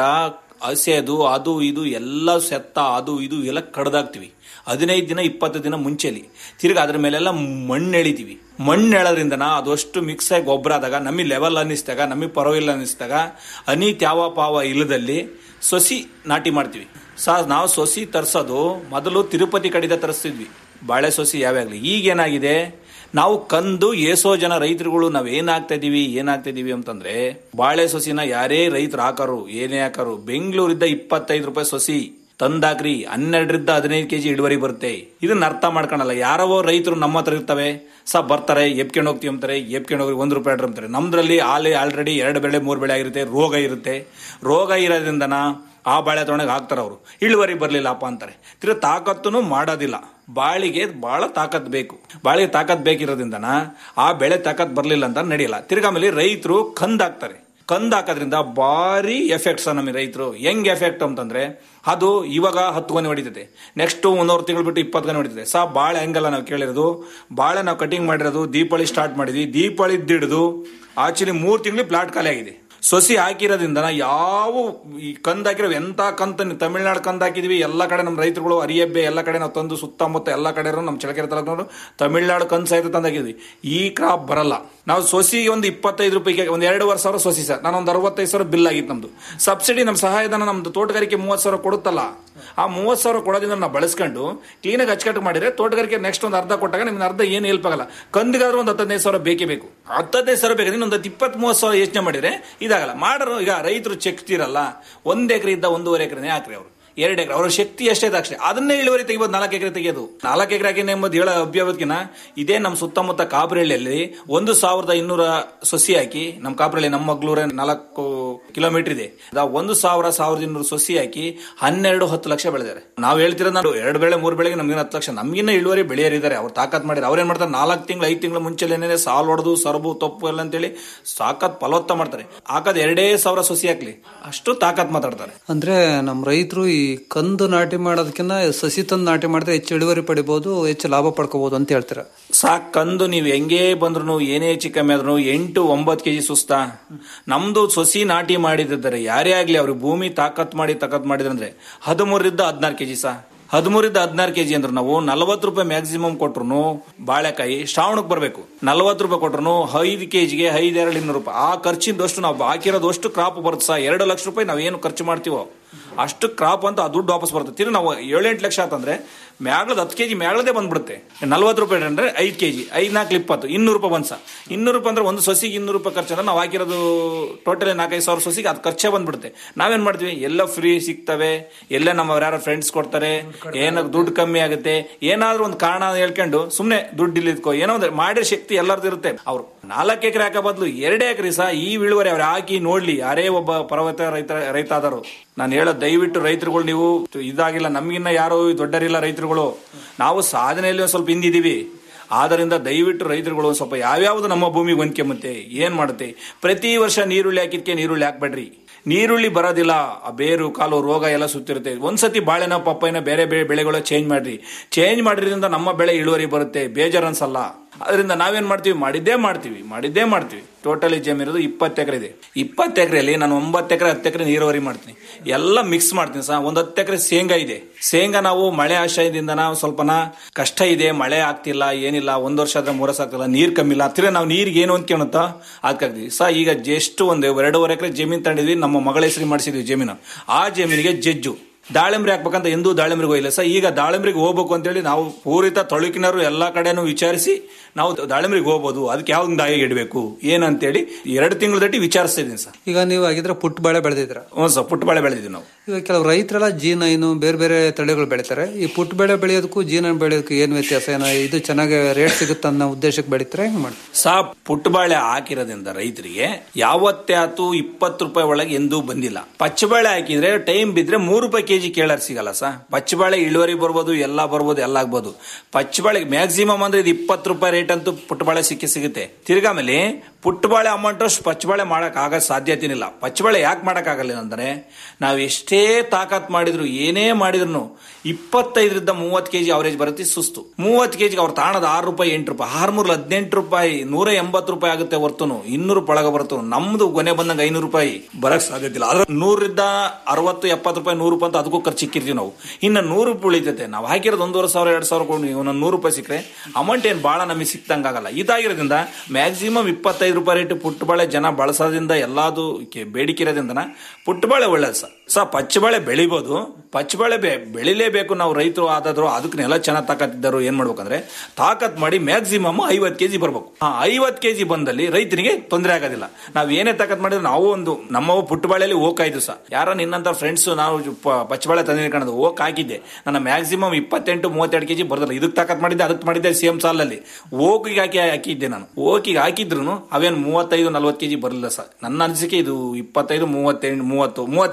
ಹಸೆದು ಅದು ಇದು ಎಲ್ಲ ಸೆತ್ತ ಅದು ಇದು ಎಲ್ಲ ಕಡ್ದಾಕ್ತಿವಿ ಹದಿನೈದು ದಿನ ಇಪ್ಪತ್ತು ದಿನ ಮುಂಚೆಲಿ ತಿರ್ಗಿ ಅದ್ರ ಮೇಲೆಲ್ಲ ಮಣ್ಣು ಎಳಿತೀವಿ ಮಣ್ಣು ಎಳೋದ್ರಿಂದ ಅದಷ್ಟು ಮಿಕ್ಸ್ ಆಗಿ ಗೊಬ್ಬರ ಆದಾಗ ನಮಗೆ ಲೆವೆಲ್ ಅನ್ನಿಸ್ದಾಗ ನಮಗೆ ಪರವಾಗಿಲ್ಲ ಅನ್ನಿಸ್ದಾಗ ಹನಿ ತ್ಯಾವ ಪಾವ ಇಲ್ಲದಲ್ಲಿ ಸೊಸಿ ನಾಟಿ ಮಾಡ್ತೀವಿ ಸಾ ನಾವು ಸೊಸಿ ತರ್ಸೋದು ಮೊದಲು ತಿರುಪತಿ ಕಡೆದ ತರಿಸ್ತಿದ್ವಿ ಬಾಳೆ ಸೊಸಿ ಯಾವಾಗಲಿ ಈಗೇನಾಗಿದೆ ನಾವು ಕಂದು ಏಸೋ ಜನ ರೈತರುಗಳು ನಾವ್ ಏನಾಗ್ತಾ ಇದೀವಿ ಏನಾಗ್ತಾ ಇದೀವಿ ಅಂತಂದ್ರೆ ಬಾಳೆ ಸೊಸಿನ ಯಾರೇ ರೈತರು ಹಾಕರು ಏನೇ ಹಾಕರು ಬೆಂಗಳೂರಿಂದ ಇಪ್ಪತ್ತೈದು ರೂಪಾಯಿ ಸೊಸಿ ತಂದಾಕ್ರಿ ಹನ್ನೆರಡರಿಂದ ಹದಿನೈದು ಕೆಜಿ ಇಳುವರಿ ಬರುತ್ತೆ ಇದನ್ನ ಅರ್ಥ ಮಾಡ್ಕೊಳಲ್ಲ ಯಾರವೋ ರೈತರು ನಮ್ಮ ಹತ್ರ ಇರ್ತವೆ ಸ ಬರ್ತಾರೆ ಎಪ್ಕೊಂಡು ಹೋಗ್ತೀವಿ ಅಂತಾರೆ ಎಪ್ಕೊಂಡು ಹೋಗಿ ಒಂದು ರೂಪಾಯಿ ಆರ್ಡರ್ ಅಂತಾರೆ ನಮ್ದ್ರಲ್ಲಿ ಆಲೆ ಆಲ್ರೆಡಿ ಎರಡು ಬೆಳೆ ಮೂರು ಬೆಳೆ ಆಗಿರುತ್ತೆ ರೋಗ ಇರುತ್ತೆ ರೋಗ ಇರೋದ್ರಿಂದನ ಆ ಬಾಳೆ ತೊಗೊಂಡಾಗ ಹಾಕ್ತಾರೆ ಅವರು ಇಳುವರಿ ಬರ್ಲಿಲ್ಲಪ್ಪ ಅಂತಾರೆ ತಿರ್ಗ ತಾಕತ್ತೂ ಮಾಡೋದಿಲ್ಲ ಬಾಳಿಗೆ ಬಹಳ ತಾಕತ್ ಬೇಕು ಬಾಳಿಗೆ ತಾಕತ್ ಬೇಕಿರೋದ್ರಿಂದನ ಆ ಬೆಳೆ ತಾಕತ್ ಬರ್ಲಿಲ್ಲ ಅಂತ ನಡೆಯಲ್ಲ ತಿರ್ಗಾ ಆಮೇಲೆ ರೈತರು ಕಂದಾಕ್ತಾರೆ ಕಂದ್ ಹಾಕೋದ್ರಿಂದ ಭಾರಿ ಎಫೆಕ್ಟ್ ಸರ್ ನಮಗೆ ರೈತರು ಹೆಂಗ್ ಎಫೆಕ್ಟ್ ಅಂತಂದ್ರೆ ಅದು ಇವಾಗ ಹತ್ತು ಗೊನೆ ಹೊಡಿತೈತೆ ನೆಕ್ಸ್ಟ್ ಒಂದೂವರೆ ತಿಂಗಳು ಬಿಟ್ಟು ಇಪ್ಪತ್ತು ಗೊನೆ ಹೊಡಿತದೆ ಸಾ ಬಾಳೆ ಹೆಂಗಲ್ಲ ನಾವು ಕೇಳಿರೋದು ಬಾಳೆ ನಾವು ಕಟಿಂಗ್ ಮಾಡಿರೋದು ದೀಪಾವಳಿ ಸ್ಟಾರ್ಟ್ ಮಾಡಿದ್ವಿ ದೀಪಾವಳಿ ಹಿಡಿದು ಆಕ್ಚುಲಿ ಮೂರು ತಿಂಗಳು ಪ್ಲಾಟ್ ಖಾಲಿ ಆಗಿದೆ ಸೊಸಿ ಹಾಕಿರೋದ್ರಿಂದ ಯಾವ ಈ ಕಂದ್ ಹಾಕಿರೋ ಎಂತ ಕಂತ ತಮಿಳ್ನಾಡು ಕಂದ್ ಹಾಕಿದ್ವಿ ಎಲ್ಲ ಕಡೆ ನಮ್ಮ ರೈತರುಗಳು ಅರಿಯಬ್ಬೆ ಎಲ್ಲ ಕಡೆ ನಾವು ತಂದು ಸುತ್ತಮುತ್ತ ಎಲ್ಲ ಕಡೆ ನಮ್ಮ ಚಳಕೆರೆ ತಾಲೂಕಿನವರು ತಮಿಳ್ನಾಡು ಕಂದ್ ಸಹಿತ ತಂದು ಹಾಕಿದ್ವಿ ಈ ಕ್ರಾಪ್ ಬರಲ್ಲ ನಾವು ಸೊಸಿಗೆ ಒಂದು ಇಪ್ಪತ್ತೈದು ರೂಪಾಯಿಗೆ ಒಂದು ಎರಡೂವರೆ ಸಾವಿರ ಸೊಸಿ ಸರ್ ನಾನು ಒಂದು ಅರವತ್ತೈದು ಸಾವಿರ ಬಿಲ್ ಆಗಿತ್ತು ನಮ್ದು ಸಬ್ಸಿಡಿ ನಮ್ಮ ಸಹಾಯಧನ ನಮ್ದು ತೋಟಗಾರಿಕೆ ಮೂವತ್ತು ಸಾವಿರ ಕೊಡುತ್ತಲ್ಲ ಆ ಮೂವತ್ತು ಸಾವಿರ ಕೊಡೋದ್ರಿಂದ ನಾವು ಬಳಸ್ಕೊಂಡು ಕ್ಲೀನಾಗಿ ಅಚ್ಚುಕಟ್ಟು ಮಾಡಿದ್ರೆ ತೋಟಗಾರಿಕೆ ನೆಕ್ಸ್ಟ್ ಒಂದು ಅರ್ಧ ಕೊಟ್ಟಾಗ ನಿಮ್ಗೆ ಅರ್ಧ ಏನು ಹೆಲ್ಪ್ ಆಗಲ್ಲ ಕಂದಿಗಾದ್ರೂ ಒಂದು ಹತ್ತದೈದು ಸಾವಿರ ಬೇಕೇ ಬೇಕು ಹತ್ತದೈದು ಸಾವಿರ ಬೇಕಾದ್ರೆ ಇನ್ನೊಂದು ಇಪ್ಪತ್ತ್ ಮೂವತ್ತು ಸಾವಿರ ಯೋಚನೆ ಮಾಡಿದ್ರೆ ಇದಾಗಲ್ಲ ಮಾಡೋರು ಈಗ ರೈತರು ಚೆಕ್ತಿರಲ್ಲ ಒಂದ್ ಎಕರೆ ಇದ್ದ ಒಂದೂವರೆ ಎಕರೆನೇ ಹಾಕ್ರಿ ಅವರು ಎರಡು ಎಕರೆ ಅವರ ಶಕ್ತಿ ಎಷ್ಟೇ ಅಷ್ಟೇ ಅದನ್ನೇ ಇಳುವರಿ ತೆಗಿಬೋದು ನಾಲ್ಕು ಎಕರೆ ತೆಗೆಯೋದು ನಾಲ್ಕು ಎಕರೆ ಹಾಕಿ ಎಂಬುದು ಹೇಳೋ ಅಭ್ಯಾವತ್ಕಿನ ಇದೇ ನಮ್ಮ ಸುತ್ತಮುತ್ತ ಕಾಪರಹಳ್ಳಿಯಲ್ಲಿ ಒಂದು ಸಾವಿರದ ಇನ್ನೂರ ಸೊಸಿ ಹಾಕಿ ನಮ್ಮ ಕಾಪರಹಳ್ಳಿ ನಮ್ಮ ಮಗ್ಳೂರ ನಾಲ್ಕು ಕಿಲೋಮೀಟರ್ ಇದೆ ಅದ ಒಂದು ಸಾವಿರ ಸಾವಿರದ ಇನ್ನೂರು ಸೊಸಿ ಹಾಕಿ ಹನ್ನೆರಡು ಹತ್ತು ಲಕ್ಷ ಬೆಳೆದಾರೆ ನಾವು ಹೇಳ್ತಿರೋದು ನಾವು ಎರಡು ಬೆಳೆ ಮೂರು ಬೆಳೆಗೆ ನಮ್ಗಿನ ಹತ್ತು ಲಕ್ಷ ನಮ್ಗಿನ್ನ ಇಳುವರಿ ಬೆಳೆಯರಿದ್ದಾರೆ ಅವ್ರು ತಾಕತ್ ಮಾಡಿದ್ರೆ ಅವ್ರೇನ್ ಮಾಡ್ತಾರೆ ನಾಲ್ಕು ತಿಂಗಳು ಐದು ತಿಂಗಳು ಮುಂಚೆ ಏನೇನೆ ಸಾಲ್ ಹೊಡೆದು ಸರಬು ತಪ್ಪು ಎಲ್ಲ ಅಂತೇಳಿ ಸಾಕತ್ ಫಲವತ್ತ ಮಾಡ್ತಾರೆ ಹಾಕದ್ ಎರಡೇ ಸಾವಿರ ಸೊಸಿ ಹಾಕ್ಲಿ ಅಷ್ಟು ತಾಕತ್ ಮಾತಾಡ್ತಾರೆ ಅಂದ್ರೆ ನಮ್ಮ ರೈತರು ಈ ಕಂದು ನಾಟಿ ಮಾಡೋದಕ್ಕಿಂತ ಸಸಿ ತಂದು ನಾಟಿ ಮಾಡಿದ್ರೆ ಹೆಚ್ಚು ಇಳುವರಿ ಪಡಿಬಹುದು ಹೆಚ್ಚು ಲಾಭ ಪಡ್ಕೋಬಹುದು ಅಂತ ಹೇಳ್ತೀರಾ ಸಾಕ್ ಕಂದು ನೀವು ಹೆಂಗೇ ಬಂದ್ರು ಏನೇ ಹೆಚ್ಚು ಕಮ್ಮಿ ಆದ್ರೂ ಎಂಟು ಒಂಬತ್ತು ಕೆಜಿ ಸುಸ್ತಾ ನಮ್ದು ಸೊಸಿ ನಾಟಿ ಮಾಡಿದ್ದಾರೆ ಯಾರೇ ಆಗ್ಲಿ ಅವ್ರು ಭೂಮಿ ತಾಕತ್ ಮಾಡಿ ತಾಕತ್ ಮಾಡಿದ್ರಂದ್ರೆ ಹದಿಮೂರರಿಂದ ಹದಿನಾರು ಕೆಜಿ ಸಾ ಹದಿಮೂರಿಂದ ಹದಿನಾರು ಕೆಜಿ ಅಂದ್ರೆ ನಾವು ನಲವತ್ತು ರೂಪಾಯಿ ಮ್ಯಾಕ್ಸಿಮಮ್ ಕೊಟ್ರು ಬಾಳೆಕಾಯಿ ಶ್ರಾವಣಕ್ಕೆ ಬರಬೇಕು ನಲವತ್ತು ರೂಪಾಯಿ ಕೊಟ್ರು ಐದು ಕೆಜಿಗೆ ಐದು ಎರಡು ಇನ್ನೂರು ರೂಪಾಯಿ ಆ ಖರ್ಚಿಂದಷ್ಟು ನಾವು ಹಾಕಿರೋದು ಅಷ್ಟು ಕ್ರಾಪ್ ಬರುತ್ತೆ ಸಾ ಎರಡು ಲಕ್ಷ ರೂಪಾಯಿ ನಾವೇನು ಖರ್ಚು ಮಾಡ್ತೀವೋ ಅಷ್ಟು ಕ್ರಾಪ್ ಅಂತ ಆ ದುಡ್ಡು ವಾಪಸ್ ಬರುತ್ತೆ ತಿರ್ಗಿ ನಾವು ಏಳೆಂಟು ಲಕ್ಷ ಆತಂದ್ರೆ ಮ್ಯಾಗ್ಲದ ಹತ್ತು ಕೆಜಿ ಮ್ಯಾಗ್ಲದೇ ಬಂದ್ಬಿಡುತ್ತೆ ನಲ್ವತ್ತು ರೂಪಾಯಿ ಅಂದ್ರೆ ಐದು ಕೆಜಿ ಐದು ನಾಲ್ಕು ಇಪ್ಪತ್ತು ಇನ್ನೂರು ರೂಪಾಯಿ ಬಂದ್ಸ ಇನ್ನೂರು ರೂಪಾಯಿ ಅಂದ್ರೆ ಒಂದು ಸೊಸಿಗೆ ಇನ್ನೂರು ರೂಪಾಯಿ ಖರ್ಚು ಅಂದ್ರೆ ನಾವು ಹಾಕಿರೋದು ಟೋಟಲ್ ನಾಲ್ಕೈದು ಸಾವಿರ ಸೊಸಿಗೆ ಅದು ಖರ್ಚೇ ಬಂದ್ಬಿಡುತ್ತೆ ನಾವೇನ್ ಮಾಡ್ತೀವಿ ಎಲ್ಲ ಫ್ರೀ ಸಿಗ್ತವೆ ಎಲ್ಲ ನಮ್ಮ ಯಾರು ಫ್ರೆಂಡ್ಸ್ ಕೊಡ್ತಾರೆ ಏನೋ ದುಡ್ಡು ಕಮ್ಮಿ ಆಗುತ್ತೆ ಏನಾದ್ರೂ ಒಂದು ಕಾರಣ ಹೇಳ್ಕೊಂಡು ಸುಮ್ಮನೆ ದುಡ್ಡು ಇಲ್ಲಿದ್ಕೋ ಏನೋ ಒಂದು ಮಾಡಿರೋ ಶಕ್ತಿ ಎಲ್ಲರದ್ದು ಇರುತ್ತೆ ಅವ್ರು ನಾಲ್ಕು ಎಕರೆ ಹಾಕೋ ಬದಲು ಎರಡೇ ಎಕರೆ ಸಹ ಈ ಇಳುವರಿ ಅವ್ರು ಹಾಕಿ ನೋಡ್ಲಿ ಯಾರೇ ಒಬ್ಬ ಪರ್ವತ ರೈತ ರೈತ ಆದರು ನಾನು ಹೇಳೋದು ದಯವಿಟ್ಟು ರೈತರುಗಳು ನೀವು ಇದಾಗಿಲ್ಲ ನಮಗಿನ್ನ ಯಾರು ದೊಡ್ಡರಿಲ್ಲ ರೈತರುಗಳು ನಾವು ಸಾಧನೆಯಲ್ಲಿ ಒಂದ್ ಸ್ವಲ್ಪ ಹಿಂದಿದೀವಿ ಆದ್ದರಿಂದ ದಯವಿಟ್ಟು ರೈತರುಗಳು ಒಂದ್ ಸ್ವಲ್ಪ ಯಾವ್ಯಾವ್ದು ನಮ್ಮ ಭೂಮಿಗೆ ಹೊಂದ್ಕೊಂಬತ್ತೆ ಏನ್ ಮಾಡುತ್ತೆ ಪ್ರತಿ ವರ್ಷ ನೀರುಳ್ಳಿ ಹಾಕಿದ್ಕೆ ನೀರುಳ್ಳಿ ಹಾಕ್ಬೇಡ್ರಿ ನೀರುಳ್ಳಿ ಬರೋದಿಲ್ಲ ಆ ಬೇರು ಕಾಲು ರೋಗ ಎಲ್ಲ ಸುತ್ತಿರುತ್ತೆ ಒಂದ್ಸತಿ ಬಾಳೆನ ಪಪ್ಪೈನ ಬೇರೆ ಬೇರೆ ಬೆಳೆಗಳು ಚೇಂಜ್ ಮಾಡ್ರಿ ಚೇಂಜ್ ಮಾಡಿದ್ರಿಂದ ನಮ್ಮ ಬೆಳೆ ಇಳುವರಿ ಬರುತ್ತೆ ಬೇಜಾರ್ ಅನ್ಸಲ್ಲ ಅದರಿಂದ ನಾವೇನ್ ಮಾಡ್ತೀವಿ ಮಾಡಿದ್ದೇ ಮಾಡ್ತೀವಿ ಮಾಡಿದ್ದೇ ಮಾಡ್ತೀವಿ ಟೋಟಲಿ ಜಮೀನು ಇರೋದು ಇಪ್ಪತ್ತು ಎಕರೆ ಇದೆ ಇಪ್ಪತ್ತು ಎಕರೆಯಲ್ಲಿ ನಾನು ಒಂಬತ್ತು ಎಕರೆ ಹತ್ತು ಎಕರೆ ನೀರಾವರಿ ಮಾಡ್ತೀನಿ ಎಲ್ಲ ಮಿಕ್ಸ್ ಮಾಡ್ತೀನಿ ಸಹ ಒಂದು ಹತ್ತು ಎಕರೆ ಶೇಂಗಾ ಇದೆ ಶೇಂಗಾ ನಾವು ಮಳೆ ಆಶ್ರಯದಿಂದ ನಾವು ಸ್ವಲ್ಪನ ಕಷ್ಟ ಇದೆ ಮಳೆ ಆಗ್ತಿಲ್ಲ ಏನಿಲ್ಲ ಒಂದ್ ವರ್ಷ ಆದ್ರೆ ಮೂರು ವರ್ಷ ಆಗ್ತಿಲ್ಲ ನೀರ್ ಕಮ್ಮಿ ಇಲ್ಲ ತಿರ್ಗಿ ನಾವು ನೀರಿಗೆ ಏನು ಅಂದ್ಕೊಳುತ್ತಾ ಅದಕ್ಕಾಗ್ತೀವಿ ಸಹ ಈಗ ಜಸ್ಟ್ ಒಂದು ಎರಡೂವರೆ ಎಕರೆ ಜಮೀನು ತಗೊಂಡಿದ್ವಿ ನಮ್ಮ ಮಗಳ ಹೆಸರು ಮಾಡಿಸಿದ್ವಿ ಜಮೀನು ಆ ಜಮೀನಿಗೆ ಜಜ್ಜು ದಾಳಿಂಬ್ರಿ ಹಾಕ್ಬೇಕಂತ ಎಂದೂ ದಾಳಿಂಬ್ರಿಗೆ ಹೋಗಿಲ್ಲ ಸರ್ ಈಗ ದಾಳಿಂಬ್ರಿಗೆ ಹೋಗ್ಬೇಕು ಅಂತೇಳಿ ನಾವು ಪೂರಿತ ತೊಳಕಿನರು ಎಲ್ಲಾ ಕಡೆನೂ ವಿಚಾರಿಸಿ ನಾವು ದಾಳಿಂಬ್ರಿಗೆ ಹೋಗ್ಬೋದು ಅದಕ್ಕೆ ಯಾವ ದಾಯಿಗೆ ಇಡಬೇಕು ಏನಂತೇಳಿ ಎರಡು ತಿಂಗಳು ದಟ್ಟಿ ವಿಚಾರಿಸ್ತಾ ಇದ್ದೀನಿ ಸರ್ ಈಗ ನೀವು ಆಗಿದ್ರೆ ಪುಟ್ಟ ಬಾಳೆ ಬೆಳೆದಿದ್ರ ಹ್ಞೂ ಸರ್ ಪುಟ್ಟ ಬಾಳೆ ಬೆಳೆದಿದ್ದೀವಿ ನಾವು ಈಗ ಕೆಲವು ರೈತರೆಲ್ಲ ಜಿ ನೈನು ಬೇರೆ ಬೇರೆ ತಳಿಗಳು ಬೆಳಿತಾರೆ ಈ ಪುಟ್ಟ ಬೆಳೆ ಬೆಳೆಯೋದಕ್ಕೂ ಜಿ ನೈನ್ ಬೆಳೆಯೋದಕ್ಕೂ ಏನು ವ್ಯತ್ಯಾಸ ಏನೋ ಇದು ಚೆನ್ನಾಗಿ ರೇಟ್ ಸಿಗುತ್ತೆ ಅನ್ನೋ ಉದ್ದೇಶಕ್ಕೆ ಬೆಳಿತಾರೆ ಹೆಂಗ್ ಮಾಡಿ ಸಾ ಪುಟ್ಟ ಬಾಳೆ ಹಾಕಿರೋದ್ರಿಂದ ರೈತರಿಗೆ ಯಾವತ್ತೇ ಆತು ಇಪ್ಪತ್ತು ರೂಪಾಯಿ ಒಳಗೆ ಎಂದೂ ಬಂದಿಲ್ಲ ಪಚ್ಚಬಾಳೆ ಹಾಕಿದ್ರೆ ಟೈಮ್ ಬಿದ್ರೆ ಮೂರು ರೂಪಾಯಿ ಕೆಜಿ ಕೇಳಾರ್ ಸಿಗಲ್ಲ ಸಾ ಪಚ್ಚಬಾಳೆ ಇಳುವರಿ ಬರ್ಬೋದು ಎಲ್ಲ ಬರ್ಬೋದು ಎಲ್ಲ ಆಗ್ಬೋದು ಪಚ್ಚಬಾಳೆ ಮ್ಯಾಕ್ಸಿಮಮ್ ಅಂದ್ರೆ ಇದು ಇಪ್ಪತ್ತು ರೂಪಾಯಿ ರೇಟ್ ಅಂತೂ ಪುಟ್ಟಬಾಳೆ ಸಿಕ್ಕಿ ಸಿಗುತ್ತೆ ತಿರ್ಗಾಮೇಲೆ ಪುಟ್ಟಬಾಳೆ ಅಮೌಂಟ್ ಅಷ್ಟು ಪಚ್ಚಬಾಳೆ ಮಾಡಕ್ ಆಗ ಸಾಧ್ಯತೆನಿಲ್ಲ ಪಚ್ಚಬಾಳೆ ಯಾಕೆ ಮಾಡಕ್ ಆಗಲ್ಲ ಅಂದ್ರೆ ನಾವು ಎಷ್ಟೇ ತಾಕತ್ ಮಾಡಿದ್ರು ಏನೇ ಮಾಡಿದ್ರು ಇಪ್ಪತ್ತೈದರಿಂದ ಮೂವತ್ತು ಕೆಜಿ ಅವರೇಜ್ ಬರುತ್ತೆ ಸುಸ್ತು ಮೂವತ್ತು ಕೆಜಿಗೆ ಅವ್ರು ತಾಣದ ಆರು ರೂಪಾಯಿ ಎಂಟು ರೂಪಾಯಿ ಆರ್ನೂರ ಹದಿನೆಂಟು ರೂಪಾಯಿ ನೂರ ಎಂಬತ್ತು ರೂಪಾಯಿ ಆಗುತ್ತೆ ಹೊರ್ತನು ಇನ್ನೂರು ಪಳಗ ಬರ್ತನು ನಮ್ದು ಕೊನೆ ಬಂದಂಗ ಐನೂರು ರೂಪಾಯಿ ಬರಕ್ ಸಾಧ್ಯತೆ ಇಲ್ಲ ಆದ್ರೆ ನೂರಿಂದ ಅರವತ್ತು ಎಪ್ಪತ್ತು ರೂಪಾಯಿ ನೂರು ರೂಪಾಯಿ ಅಂತ ಅದಕ್ಕೂ ಖರ್ಚು ಇಕ್ಕಿರ್ತೀವಿ ನಾವು ಇನ್ನು ನೂರು ರೂಪಾಯಿ ಉಳಿತೈತೆ ನಾವು ಹಾಕಿರೋದು ಒಂದೂವರೆ ಸಾವಿರ ಎರಡು ಸಾವಿರ ಕೊಂಡು ಒಂದೊಂದು ನೂರು ರೂಪಾಯಿ ಸಿಕ್ಕರೆ ಅಮೌಂಟ್ ಏನು ಭಾಳ ನಮಗೆ ಸಿಕ್ತಂಗಾಗಲ್ಲ ಇದಾಗಿರೋದ್ರಿಂದ ಮ್ಯಾಕ್ಸಿಮಮ್ ಇಪ್ಪತ್ತೈದು ರೂಪಾಯಿ ರೇಟ್ ಪುಟ್ಟಬಾಳೆ ಜನ ಬಳಸೋದ್ರಿಂದ ಎಲ್ಲಾದು ಕೆ- ಬೇಡಿಕೆ ಇರೋದ್ರಿಂದ ಪುಟ್ಟಬಾಳೆ ಒಳ್ಳೇದು ಸರ್ ಸ ಪಚ್ಚಬಾಳೆ ಬೆಳಿಬೋದು ಪಚ್ಚಬಾಳೆ ಬೆ ಬೆಳಿಲೇಬೇಕು ನಾವು ರೈತರು ಆದಾದ್ರು ಅದಕ್ಕೆ ನೆಲ ಚೆನ್ನಾಗಿ ತಾಕತ್ತಿದ್ದರು ಏನ್ ಮಾಡ್ಬೇಕಂದ್ರೆ ತಾಕತ್ ಮಾಡಿ ಮ್ಯಾಕ್ಸಿಮಮ್ ಐವತ್ತು ಕೆಜಿ ಬರ್ಬೇಕು ಆ ಐವತ್ತು ಕೆಜಿ ಬಂದಲ್ಲಿ ರೈತನಿಗೆ ತೊಂದರೆ ಆಗೋದಿಲ್ಲ ನಾವ್ ಏನೇ ತಾಕತ್ ಮಾಡಿದ್ರೆ ನಾವು ಒಂದು ನಮ್ಮವು ಪುಟ್ಟಬಾಳೆಯಲ್ಲಿ ಹೋಗಾಯ್ತು ಸರ್ ಯಾರ ನಿನ್ನಂತ ಫ್ರೆಂಡ್ಸ್ ನಾವು ಪ- ಪಚ್ಚಬಾಳೆ ತಂದಿರ್ಕೊಂಡು ಹೋಗ್ ಹಾಕಿದ್ದೆ ನನ್ನ ಮ್ಯಾಕ್ಸಿಮಮ್ ಇಪ್ಪತ್ತೆಂಟು ಮೂವತ್ತೆರಡು ಕೆಜಿ ಬರ್ದಲ್ಲ ಇದಕ್ಕೆ ತಾಕತ್ ಮಾಡಿದ್ದೆ ಅದಕ್ಕೆ ಮಾಡಿದ್ದೆ ಸೇಮ್ ಸಾಲಲ್ಲಿ ಓಕಿಗೆ ಹಾಕಿ ಹಾಕಿದ್ದೆ ನಾನು ಓಕಿಗೆ ಹಾಕಿದ್ರು ಅವೇನು ಮೂವತ್ತೈದು ನಲ್ವತ್ತು ಕೆಜಿ ಬರಲಿಲ್ಲ ಸರ್ ನನ್ನ ಅನಿಸಿಕೆ ಇದು ಇಪ್ಪತ್ತೈದು ಮೂವತ್ತೆಂಟು ಮೂವತ್ತು ಮೂವತ್ತೆರಡು ಸುಸ್ತ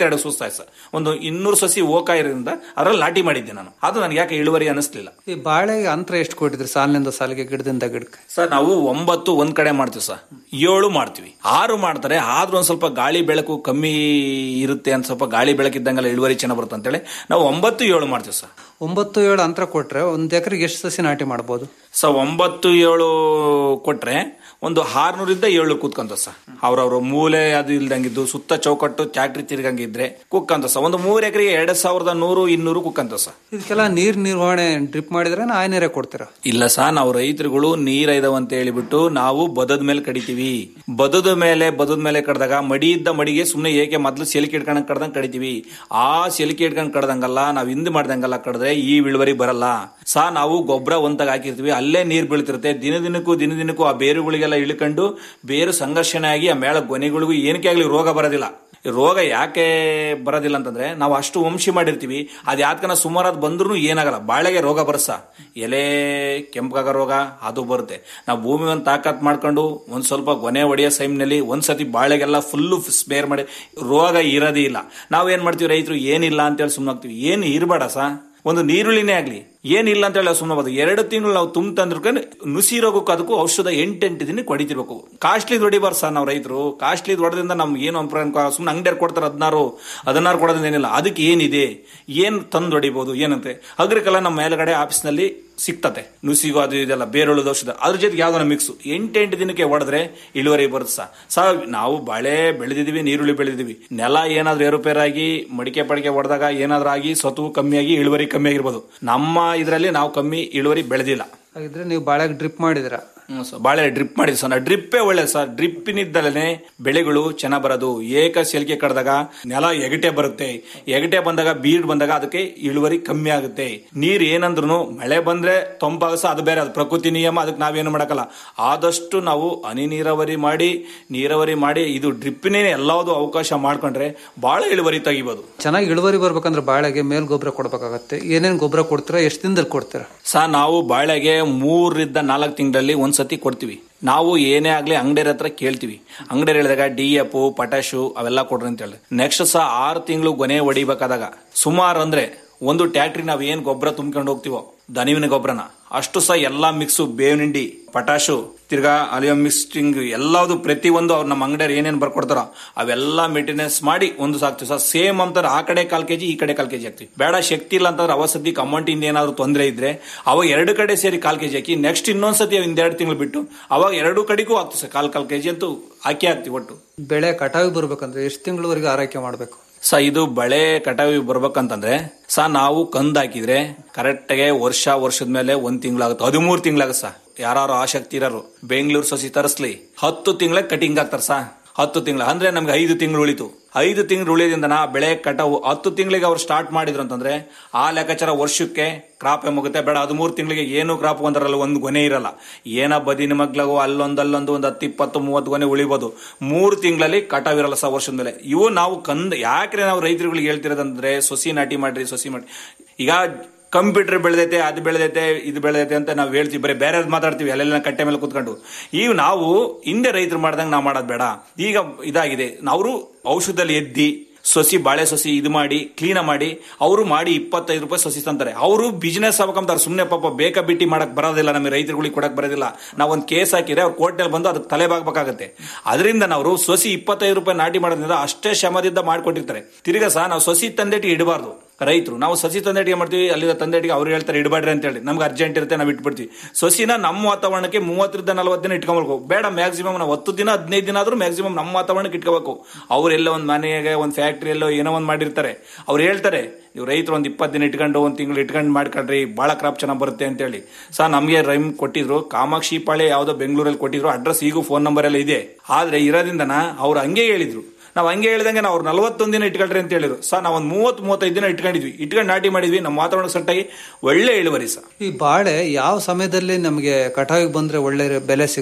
ಆಯ್ತು ಸರ್ ಒಂದು ಇನ್ನೂರು ಸಸಿ ಓಕ ಇರೋದ್ರಿಂದ ಅದ್ರಲ್ಲಿ ನಾಟಿ ಮಾಡಿದ್ದೆ ನಾನು ಅದು ನನಗೆ ಯಾಕೆ ಇಳುವರಿ ಅನಿಸ್ಲಿಲ್ಲ ಈ ಬಾಳೆಗೆ ಅಂತರ ಎಷ್ಟು ಕೊಟ್ಟಿದ್ರಿ ಸಾಲಿನಿಂದ ಸಾಲಿಗೆ ಗಿಡದಿಂದ ಗಿಡಕ್ಕೆ ಸರ್ ನಾವು ಒಂಬತ್ತು ಒಂದ್ ಕಡೆ ಮಾಡ್ತೀವಿ ಸರ್ ಏಳು ಮಾಡ್ತೀವಿ ಆರು ಮಾಡ್ತಾರೆ ಆದ್ರೂ ಒಂದ್ ಸ್ವಲ್ಪ ಗಾಳಿ ಬೆಳಕು ಕಮ್ಮಿ ಇರುತ್ತೆ ಅಂತ ಸ್ವಲ್ಪ ಗಾಳಿ ಬೆಳಕಿದ್ದಂಗೆಲ್ಲ ಇಳುವರಿ ಚೆನ್ನಾಗಿ ಬರುತ್ತೆ ಅಂತೇಳಿ ನಾವು ಒಂಬತ್ತು ಏಳು ಮಾಡ್ತೀವಿ ಸರ್ ಒಂಬತ್ತು ಏಳು ಅಂತರ ಕೊಟ್ರೆ ಒಂದ್ ಎಕರೆಗೆ ಎಷ್ಟು ಸಸಿ ನಾಟಿ ಮಾಡ್ಬೋದು ಸೊ ಒಂಬತ್ತು ಏಳು ಕೊಟ್ರೆ ಒಂದು ಆರ್ನೂರಿಂದ ಏಳು ಕೂತ್ಕೊಂತ ಸರ್ ಅವ್ರವ್ರ ಮೂಲೆ ಅದು ಇಲ್ದಂಗಿದ್ದು ಸುತ್ತ ಚೌಕಟ್ಟು ಚಾಕ್ರಿ ತಿರ್ಗಂಗಿದ್ರೆ ಕುಕ್ಕಂತ ಸರ್ ಒಂದು ಮೂರ್ ಎಕರೆಗೆ ಎರಡ್ ಸಾವಿರದ ನೂರು ಇನ್ನೂರು ಕುಕ್ಕಂತ ಸರ್ ಇದಕ್ಕೆಲ್ಲ ನೀರ್ ನಿರ್ವಹಣೆ ಡ್ರಿಪ್ ಮಾಡಿದ್ರೆ ಆ ನೀರೇ ಕೊಡ್ತೀರಾ ಇಲ್ಲ ಸರ್ ನಾವು ರೈತರುಗಳು ನೀರ್ ಐದವ ಅಂತ ಹೇಳಿಬಿಟ್ಟು ನಾವು ಬದದ ಮೇಲೆ ಕಡಿತೀವಿ ಬದದ ಮೇಲೆ ಬದದ ಮೇಲೆ ಕಡ್ದಾಗ ಮಡಿ ಇದ್ದ ಮಡಿಗೆ ಸುಮ್ನೆ ಏಕೆ ಮೊದ್ಲು ಸೆಲಿಕೆ ಇಟ್ಕೊಂಡ್ ಕಡ್ದಂಗ್ ಕಡಿತೀವಿ ಆ ಸೆಲಿಕೆ ಇಟ್ಕೊಂಡ್ ಕಡ್ದಂಗಲ್ಲ ನಾವ್ ಹಿಂದ್ ಮಾಡ್ದಂಗಲ್ಲ ಕಡ್ದ್ರೆ ಈ ಇಳುವರಿ ಬರಲ್ಲ ಸಾ ನಾವು ಗೊಬ್ಬರ ಒಂತಾಗ ಹಾಕಿರ್ತೀವಿ ಅಲ್ಲೇ ನೀರ್ ಬೀಳ್ತಿರುತ್ತೆ ದಿನ ದಿನಕ್ಕೂ ದಿನ ದಿನಕ್ಕೂ ಆ ಬೇರುಗಳಿಗೆಲ್ಲ ಇಳ್ಕೊಂಡು ಬೇರು ಸಂಘರ್ಷಣೆ ಆಗಿ ಆ ಮೇಳ ಗೊನೆಗಳಿಗೂ ಏನಕ್ಕೆ ಆಗ್ಲಿ ರೋಗ ಬರೋದಿಲ್ಲ ಈ ರೋಗ ಯಾಕೆ ಬರೋದಿಲ್ಲ ಅಂತಂದ್ರೆ ನಾವು ಅಷ್ಟು ವಂಶಿ ಮಾಡಿರ್ತೀವಿ ಅದ್ ಯಾತ್ಕನ ಸುಮಾರಾದ್ ಬಂದ್ರು ಏನಾಗಲ್ಲ ಬಾಳೆಗೆ ರೋಗ ಬರಸ ಎಲೆ ಕೆಂಪಗಾಗ ರೋಗ ಅದು ಬರುತ್ತೆ ನಾವು ಭೂಮಿ ಒಂದು ತಾಕತ್ ಮಾಡ್ಕೊಂಡು ಒಂದ್ ಸ್ವಲ್ಪ ಗೊನೆ ಹೊಡೆಯೋ ಸೈಮ್ನಲ್ಲಿ ಒಂದ್ಸತಿ ಬಾಳೆಗೆಲ್ಲ ಫುಲ್ಲು ಸ್ಪೇರ್ ಮಾಡಿ ರೋಗ ಇರೋದೇ ಇಲ್ಲ ನಾವೇನ್ ಮಾಡ್ತೀವಿ ರೈತರು ಏನಿಲ್ಲ ಅಂತೇಳಿ ಸುಮ್ಮನೆ ಹೋಗ್ತೀವಿ ಏನು ಇರಬೇಡ ಸಾ ಒಂದು ನೀರುಳ್ಳಿನೇ ಆಗ್ಲಿ ಏನಿಲ್ಲ ಅಂತ ಹೇಳಿ ಸುಮ್ಮನೆ ಬದು ಎರಡು ತಿಂಗಳು ನಾವು ತುಂಬ ತಂದ್ರಕ್ಕೆ ನುಸಿ ರೋಗಕ್ಕೂ ಅದಕ್ಕೂ ಔಷಧ ಎಂಟೆಂಟು ದಿನ ಹೊಡಿತಿರ್ಬೇಕು ಕಾಸ್ಟ್ಲಿ ಹೊಡಿಬಾರ್ದು ಸರ್ ನಾವು ರೈತರು ಕಾಸ್ಟ್ಲಿ ಹೊಡೆದ್ರಿಂದ ನಮ್ಗೆ ಏನು ಸುಮ್ಮನೆ ಅಂಗಡಿಯವ್ರು ಕೊಡ್ತಾರೆ ಹದಿನಾರು ಹದಿನಾರು ಕೊಡೋದ್ರಿಂದ ಏನಿಲ್ಲ ಅದಕ್ಕೆ ಏನಿದೆ ಏನ್ ತಂದು ಹೊಡಿಬಹುದು ಏನಂತೆ ಅಗ್ರಿಕಲ ನಮ್ಮ ಮೇಲ್ಗಡೆ ಆಫೀಸ್ನಲ್ಲಿ ಸಿಗ್ತತೆ ನುಸಿಗೂ ಅದು ಇದೆಲ್ಲ ಬೇರುಳದ ಔಷಧ ಅದ್ರ ಜೊತೆಗೆ ಯಾವ್ದಾರ ಮಿಕ್ಸ್ ಎಂಟೆಂಟು ದಿನಕ್ಕೆ ಹೊಡೆದ್ರೆ ಇಳುವರಿ ಬರುತ್ತೆ ಸರ್ ಸರ್ ನಾವು ಬಾಳೆ ಬೆಳೆದಿದೀವಿ ನೀರುಳ್ಳಿ ಬೆಳೆದಿದೀವಿ ನೆಲ ಏನಾದ್ರೂ ಏರುಪೇರಾಗಿ ಮಡಿಕೆ ಪಡಿಕೆ ಹೊಡೆದಾಗ ಏನಾದ್ರೂ ಆಗಿ ಸತು ಕಮ್ಮಿಯಾಗಿ ಇಳುವರಿ ಕಮ್ಮಿ ಆಗಿರ್ಬೋದು ನಮ್ಮ ಇದರಲ್ಲಿ ನಾವು ಕಮ್ಮಿ ಇಳುವರಿ ಬೆಳೆದಿಲ್ಲ ಹಾಗಿದ್ರೆ ನೀವು ಬಾಳೆಗೆ ಡ್ರಿಪ್ ಮಾಡಿದಿರಾ ಹ್ಮ್ ಸರ್ ಬಾಳೆ ಡ್ರಿಪ್ ಮಾಡಿದ್ವಿ ಸರ್ ಡ್ರಿಪ್ಪೇ ಒಳ್ಳೆ ಸರ್ ಡ್ರಿಪ್ಪಿನಿದ್ದಲೇ ಬೆಳೆಗಳು ಚೆನ್ನಾಗ್ ಬರೋದು ಏಕ ಸೆಲ್ಕೆ ಕಡ್ದಾಗ ನೆಲ ಎಗಟೆ ಬರುತ್ತೆ ಎಗಟೆ ಬಂದಾಗ ಬೀಡ್ ಬಂದಾಗ ಅದಕ್ಕೆ ಇಳುವರಿ ಕಮ್ಮಿ ಆಗುತ್ತೆ ನೀರ್ ಏನಂದ್ರು ಮಳೆ ಬಂದ್ರೆ ತೊಂಪಾಗಸ ಅದು ಬೇರೆ ಅದು ಪ್ರಕೃತಿ ನಿಯಮ ಅದಕ್ಕೆ ನಾವೇನು ಮಾಡಕ್ಕಲ್ಲ ಆದಷ್ಟು ನಾವು ಹನಿ ನೀರಾವರಿ ಮಾಡಿ ನೀರಾವರಿ ಮಾಡಿ ಇದು ಡ್ರಿಪ್ಪಿನೇ ಎಲ್ಲಾವುದು ಅವಕಾಶ ಮಾಡ್ಕೊಂಡ್ರೆ ಬಹಳ ಇಳುವರಿ ತೆಗಿಬೋದು ಚೆನ್ನಾಗಿ ಇಳುವರಿ ಬರ್ಬೇಕಂದ್ರೆ ಬಾಳೆಗೆ ಮೇಲ್ ಗೊಬ್ಬರ ಕೊಡ್ಬೇಕಾಗತ್ತೆ ಏನೇನ್ ಗೊಬ್ಬರ ಕೊಡ್ತೀರಾ ಎಷ್ಟು ದಿನದಲ್ಲಿ ಕೊಡ್ತೀರಾ ಸರ್ ನಾವು ಬಾಳೆಗೆ ಮೂರರಿಂದ ನಾಲ್ಕು ತಿಂಗಳಲ್ಲಿ ಒಂದ್ಸತಿ ಕೊಡ್ತೀವಿ ನಾವು ಏನೇ ಆಗ್ಲಿ ಅಂಗಡಿಯರ ಹತ್ರ ಕೇಳ್ತೀವಿ ಅಂಗಡಿಯರ್ ಹೇಳಿದಾಗ ಡಿ ಎಫ್ ಪಟಾಶು ಅವೆಲ್ಲ ಕೊಡ್ರಿ ಅಂತ ಹೇಳಿ ನೆಕ್ಸ್ಟ್ ಸಹ ಆರು ತಿಂಗಳು ಗೊನೆ ಹೊಡಿಬೇಕಾದಾಗ ಸುಮಾರು ಅಂದ್ರೆ ಒಂದು ಟ್ಯಾಕ್ಟ್ರಿ ನಾವ್ ಏನ್ ಗೊಬ್ಬರ ತುಂಬ್ಕೊಂಡು ಹೋಗ್ತೀವೋ ದನಿವಿನ ಗೊಬ್ಬರನ ಅಷ್ಟು ಸಹ ಎಲ್ಲಾ ಮಿಕ್ಸು ಬೇವಿನ ಹಿಂಡಿ ಪಟಾಶು ತಿರ್ಗಾ ಅಲಿಯಂ ಮಿಕ್ಸ್ಟಿಂಗ್ ಎಲ್ಲಾವುದು ಪ್ರತಿ ಒಂದು ಅವ್ರು ನಮ್ಮ ಅಂಗಡಿಯವ್ರು ಏನೇನ್ ಬರ್ಕೊಡ್ತಾರೋ ಅವೆಲ್ಲ ಮೇಂಟೆನೆನ್ಸ್ ಮಾಡಿ ಒಂದು ಸಾಕ್ತಿವಿ ಸರ್ ಸೇಮ್ ಅಂತಾರೆ ಆ ಕಡೆ ಕಾಲ್ ಕೆಜಿ ಈ ಕಡೆ ಕಾಲ್ ಕೆಜಿ ಹಾಕ್ತಿವಿ ಬೇಡ ಶಕ್ತಿ ಇಲ್ಲ ಅಂತಂದ್ರೆ ಅವ ಸದ್ಯಕ್ಕೆ ಅಮೌಂಟ್ ಇಂದ ಏನಾದ್ರು ತೊಂದರೆ ಇದ್ರೆ ಅವಾಗ ಎರಡು ಕಡೆ ಸೇರಿ ಕಾಲ್ ಕೆಜಿ ಹಾಕಿ ನೆಕ್ಸ್ಟ್ ಇನ್ನೊಂದ್ಸತಿ ಒಂದೆರಡು ತಿಂಗಳು ಬಿಟ್ಟು ಅವಾಗ ಎರಡು ಕಡೆಗೂ ಹಾಕ್ತಿವಿ ಸರ್ ಕಾಲ್ ಕಾಲ್ ಕೆಜಿ ಅಂತೂ ಹಾಕಿ ಹಾಕ್ತಿವಿ ಒಟ್ಟು ಬೆಳೆ ಕಟಾವಿ ಬರ್ಬೇಕಂದ್ರೆ ಎಷ್ಟು ತಿಂಗಳವರೆಗೆ ಆರೈಕೆ ಮಾಡ್ಬೇಕು ಸ ಇದು ಬೆಳೆ ಕಟಾವಿ ಬರ್ಬೇಕಂತಂದ್ರೆ ಸ ನಾವು ಕಂದ್ ಹಾಕಿದ್ರೆ ಕರೆಕ್ಟ್ಗೆ ವರ್ಷ ವರ್ಷದ ಮೇಲೆ ಒಂದ್ ತಿಂಗಳಾಗುತ್ತೆ ಹದಿಮೂರು ತಿಂಗಳಾಗುತ್ತೆ ಸ ಯಾರು ಆಸಕ್ತಿ ಇರೋರು ಬೆಂಗಳೂರು ಸಸಿ ತರಿಸ್ಲಿ ಹತ್ತು ತಿಂಗಳ ಕಟಿಂಗ್ ಆಗ್ತಾರ ಸಾ ಹತ್ತು ತಿಂಗಳ ಅಂದ್ರೆ ನಮ್ಗೆ ಐದು ತಿಂಗಳು ಉಳಿತು ಐದು ತಿಂಗಳು ಉಳಿದಿಂದ ನಾ ಬೆಳೆ ಕಟಾವು ಹತ್ತು ತಿಂಗಳಿಗೆ ಅವ್ರು ಸ್ಟಾರ್ಟ್ ಮಾಡಿದ್ರು ಅಂತಂದ್ರೆ ಆ ಲೆಕ್ಕಾಚಾರ ವರ್ಷಕ್ಕೆ ಕ್ರಾಪ್ ಮುಗುತ್ತೆ ಬೇಡ ಹದಿಮೂರು ತಿಂಗಳಿಗೆ ಏನು ಕ್ರಾಪ್ ಒಂದರಲ್ಲ ಒಂದು ಗೊನೆ ಇರಲ್ಲ ಏನ ಬದಿನ ಮಗ್ಲಾಗೋ ಅಲ್ಲೊಂದು ಅಲ್ಲೊಂದು ಒಂದು ಹತ್ತು ಇಪ್ಪತ್ತು ಮೂವತ್ತು ಗೊನೆ ಉಳಿಬೋದು ಮೂರು ತಿಂಗಳಲ್ಲಿ ಕಟಾವ್ ಇರಲ್ಲ ಸಹ ವರ್ಷದ ಮೇಲೆ ಇವು ನಾವು ಕಂದ್ ಯಾಕ್ರೆ ನಾವು ರೈತರುಗಳಿಗೆ ಹೇಳ್ತಿರೋದಂದ್ರೆ ಸೊಸಿ ನಾಟಿ ಮಾಡ್ರಿ ಸೊಸಿ ಮಾಡಿ ಈಗ ಕಂಪ್ಯೂಟರ್ ಬೆಳೆದೈತೆ ಅದು ಬೆಳೆದೈತೆ ಇದು ಬೆಳೆದೈತೆ ಅಂತ ನಾವು ಹೇಳ್ತೀವಿ ಬರೀ ಬೇರೆ ಮಾತಾಡ್ತೀವಿ ಅಲ್ಲೆಲ್ಲ ಕಟ್ಟೆ ಮೇಲೆ ಕುತ್ಕೊಂಡು ಈಗ ನಾವು ಹಿಂದೆ ರೈತರು ಮಾಡ್ದಂಗೆ ನಾವು ಮಾಡೋದು ಬೇಡ ಈಗ ಇದಾಗಿದೆ ಅವರು ಔಷಧದಲ್ಲಿ ಎದ್ದಿ ಸೊಸಿ ಬಾಳೆ ಸೊಸಿ ಇದು ಮಾಡಿ ಕ್ಲೀನ್ ಮಾಡಿ ಅವರು ಮಾಡಿ ಇಪ್ಪತ್ತೈದು ರೂಪಾಯಿ ಸೊಸಿ ತಂತಾರೆ ಅವರು ಬಿಸ್ನೆಸ್ ಆಗ್ಬೇಕಂತಾರೆ ಸುಮ್ಮನೆ ಪಾಪ ಬೇಕಾ ಬಿಟ್ಟಿ ಮಾಡಕ್ ಬರೋದಿಲ್ಲ ನಮಗೆ ರೈತರುಗಳಿಗೆ ಕೊಡಕ್ ಬರೋದಿಲ್ಲ ನಾವು ಒಂದು ಕೇಸ್ ಹಾಕಿದ್ರೆ ಅವ್ರು ಕೋರ್ಟ್ನಲ್ಲಿ ಬಂದು ಅದಕ್ಕೆ ತಲೆಬಾಗಬೇಕಾಗತ್ತೆ ಅದರಿಂದ ನಾವು ಸೊಸಿ ಇಪ್ಪತ್ತೈದು ರೂಪಾಯಿ ನಾಟಿ ಮಾಡೋದ್ರಿಂದ ಅಷ್ಟೇ ಶ್ರಮದಿಂದ ಮಾಡ್ಕೊಟ್ಟಿರ್ತಾರೆ ತಿರ್ಗಾ ಸಹ ನಾವು ಸೊಸಿ ತಂದೆಟಿಗೆ ಇಡಬಾರ್ದು ರೈತರು ನಾವು ಸಸಿ ತಂದೆಟಿಗೆ ಮಾಡ್ತೀವಿ ಅಲ್ಲಿಂದ ತಂದೆಟಿಗೆ ಅವ್ರು ಹೇಳ್ತಾರೆ ಇಡಬೇಡ್ರಿ ಅಂತ ಹೇಳಿ ನಮ್ಗೆ ಅರ್ಜೆಂಟ್ ಇರುತ್ತೆ ನಾವು ಇಟ್ಬಿಡ್ತೀವಿ ಸಸಿನ ನಮ್ಮ ವಾತಾವರಣಕ್ಕೆ ಮೂವತ್ತರಿಂದ ನಲವತ್ತು ದಿನ ಇಟ್ಕೊಬೇಕು ಬೇಡ ಮ್ಯಾಕ್ಸಿಮಮ್ ನಾವು ಹತ್ತು ದಿನ ಹದಿನೈದು ದಿನ ಆದ್ರೂ ಮ್ಯಾಕ್ಸಿಮಮ್ ನಮ್ಮ ವಾತಾವರಣಕ್ಕೆ ಇಟ್ಕೋಬೇಕು ಅವ್ರೆಲ್ಲ ಒಂದು ಮನೆಗೆ ಒಂದು ಫ್ಯಾಕ್ಟ್ರಿಯಲ್ಲೋ ಏನೋ ಒಂದು ಮಾಡಿರ್ತಾರೆ ಅವ್ರು ಹೇಳ್ತಾರೆ ನೀವು ರೈತರು ಒಂದು ಇಪ್ಪತ್ತು ದಿನ ಇಟ್ಕೊಂಡು ಒಂದು ತಿಂಗಳು ಇಟ್ಕೊಂಡು ಮಾಡ್ಕೊಂಡ್ರಿ ಭಾಳ ಕ್ರಾಪ್ ಚೆನ್ನಾಗಿ ಬರುತ್ತೆ ಅಂತೇಳಿ ಸರ್ ನಮಗೆ ರೈಮ್ ಕೊಟ್ಟಿದ್ರು ಕಾಮಾಕ್ಷಿ ಪಾಳೆ ಯಾವುದೋ ಬೆಂಗಳೂರಲ್ಲಿ ಕೊಟ್ಟಿದ್ರು ಅಡ್ರೆಸ್ ಈಗೂ ಫೋನ್ ನಂಬರ್ ಎಲ್ಲ ಇದೆ ಆದ್ರೆ ಇರೋದ್ರಿಂದನ ಅವ್ರು ಹಂಗೆ ಹೇಳಿದ್ರು ನಾವು ಹಂಗೆ ಹೇಳ್ದಂಗೆ ನಾವು ಅವ್ರು ನಲವತ್ತೊಂದು ದಿನ ಇಟ್ಕೊಳ್ರಿ ಅಂತ ಹೇಳಿದ್ರು ಸರ್ ನಾವು ಒಂದು ಮೂವತ್ತು ಮೂವತ್ತೈದು ದಿನ ಇಟ್ಕೊಂಡಿದ್ವಿ ಇಟ್ಕೊಂಡು ನಾಟಿ ಮಾಡಿದ್ವಿ ನಮ್ಮ ವಾತಾವರಣ ಸೆಟ್ ಆಗಿ ಒಳ್ಳೆ ಇಳುವರಿ ಸರ್ ಈ ಬಾಳೆ ಯಾವ ಸಮಯದಲ್ಲಿ ನಮಗೆ ಕಟಾವಿಗೆ ಬಂದ್ರೆ ಒಳ್ಳೆ ಬೆಲೆ ಸಿಗುತ್ತೆ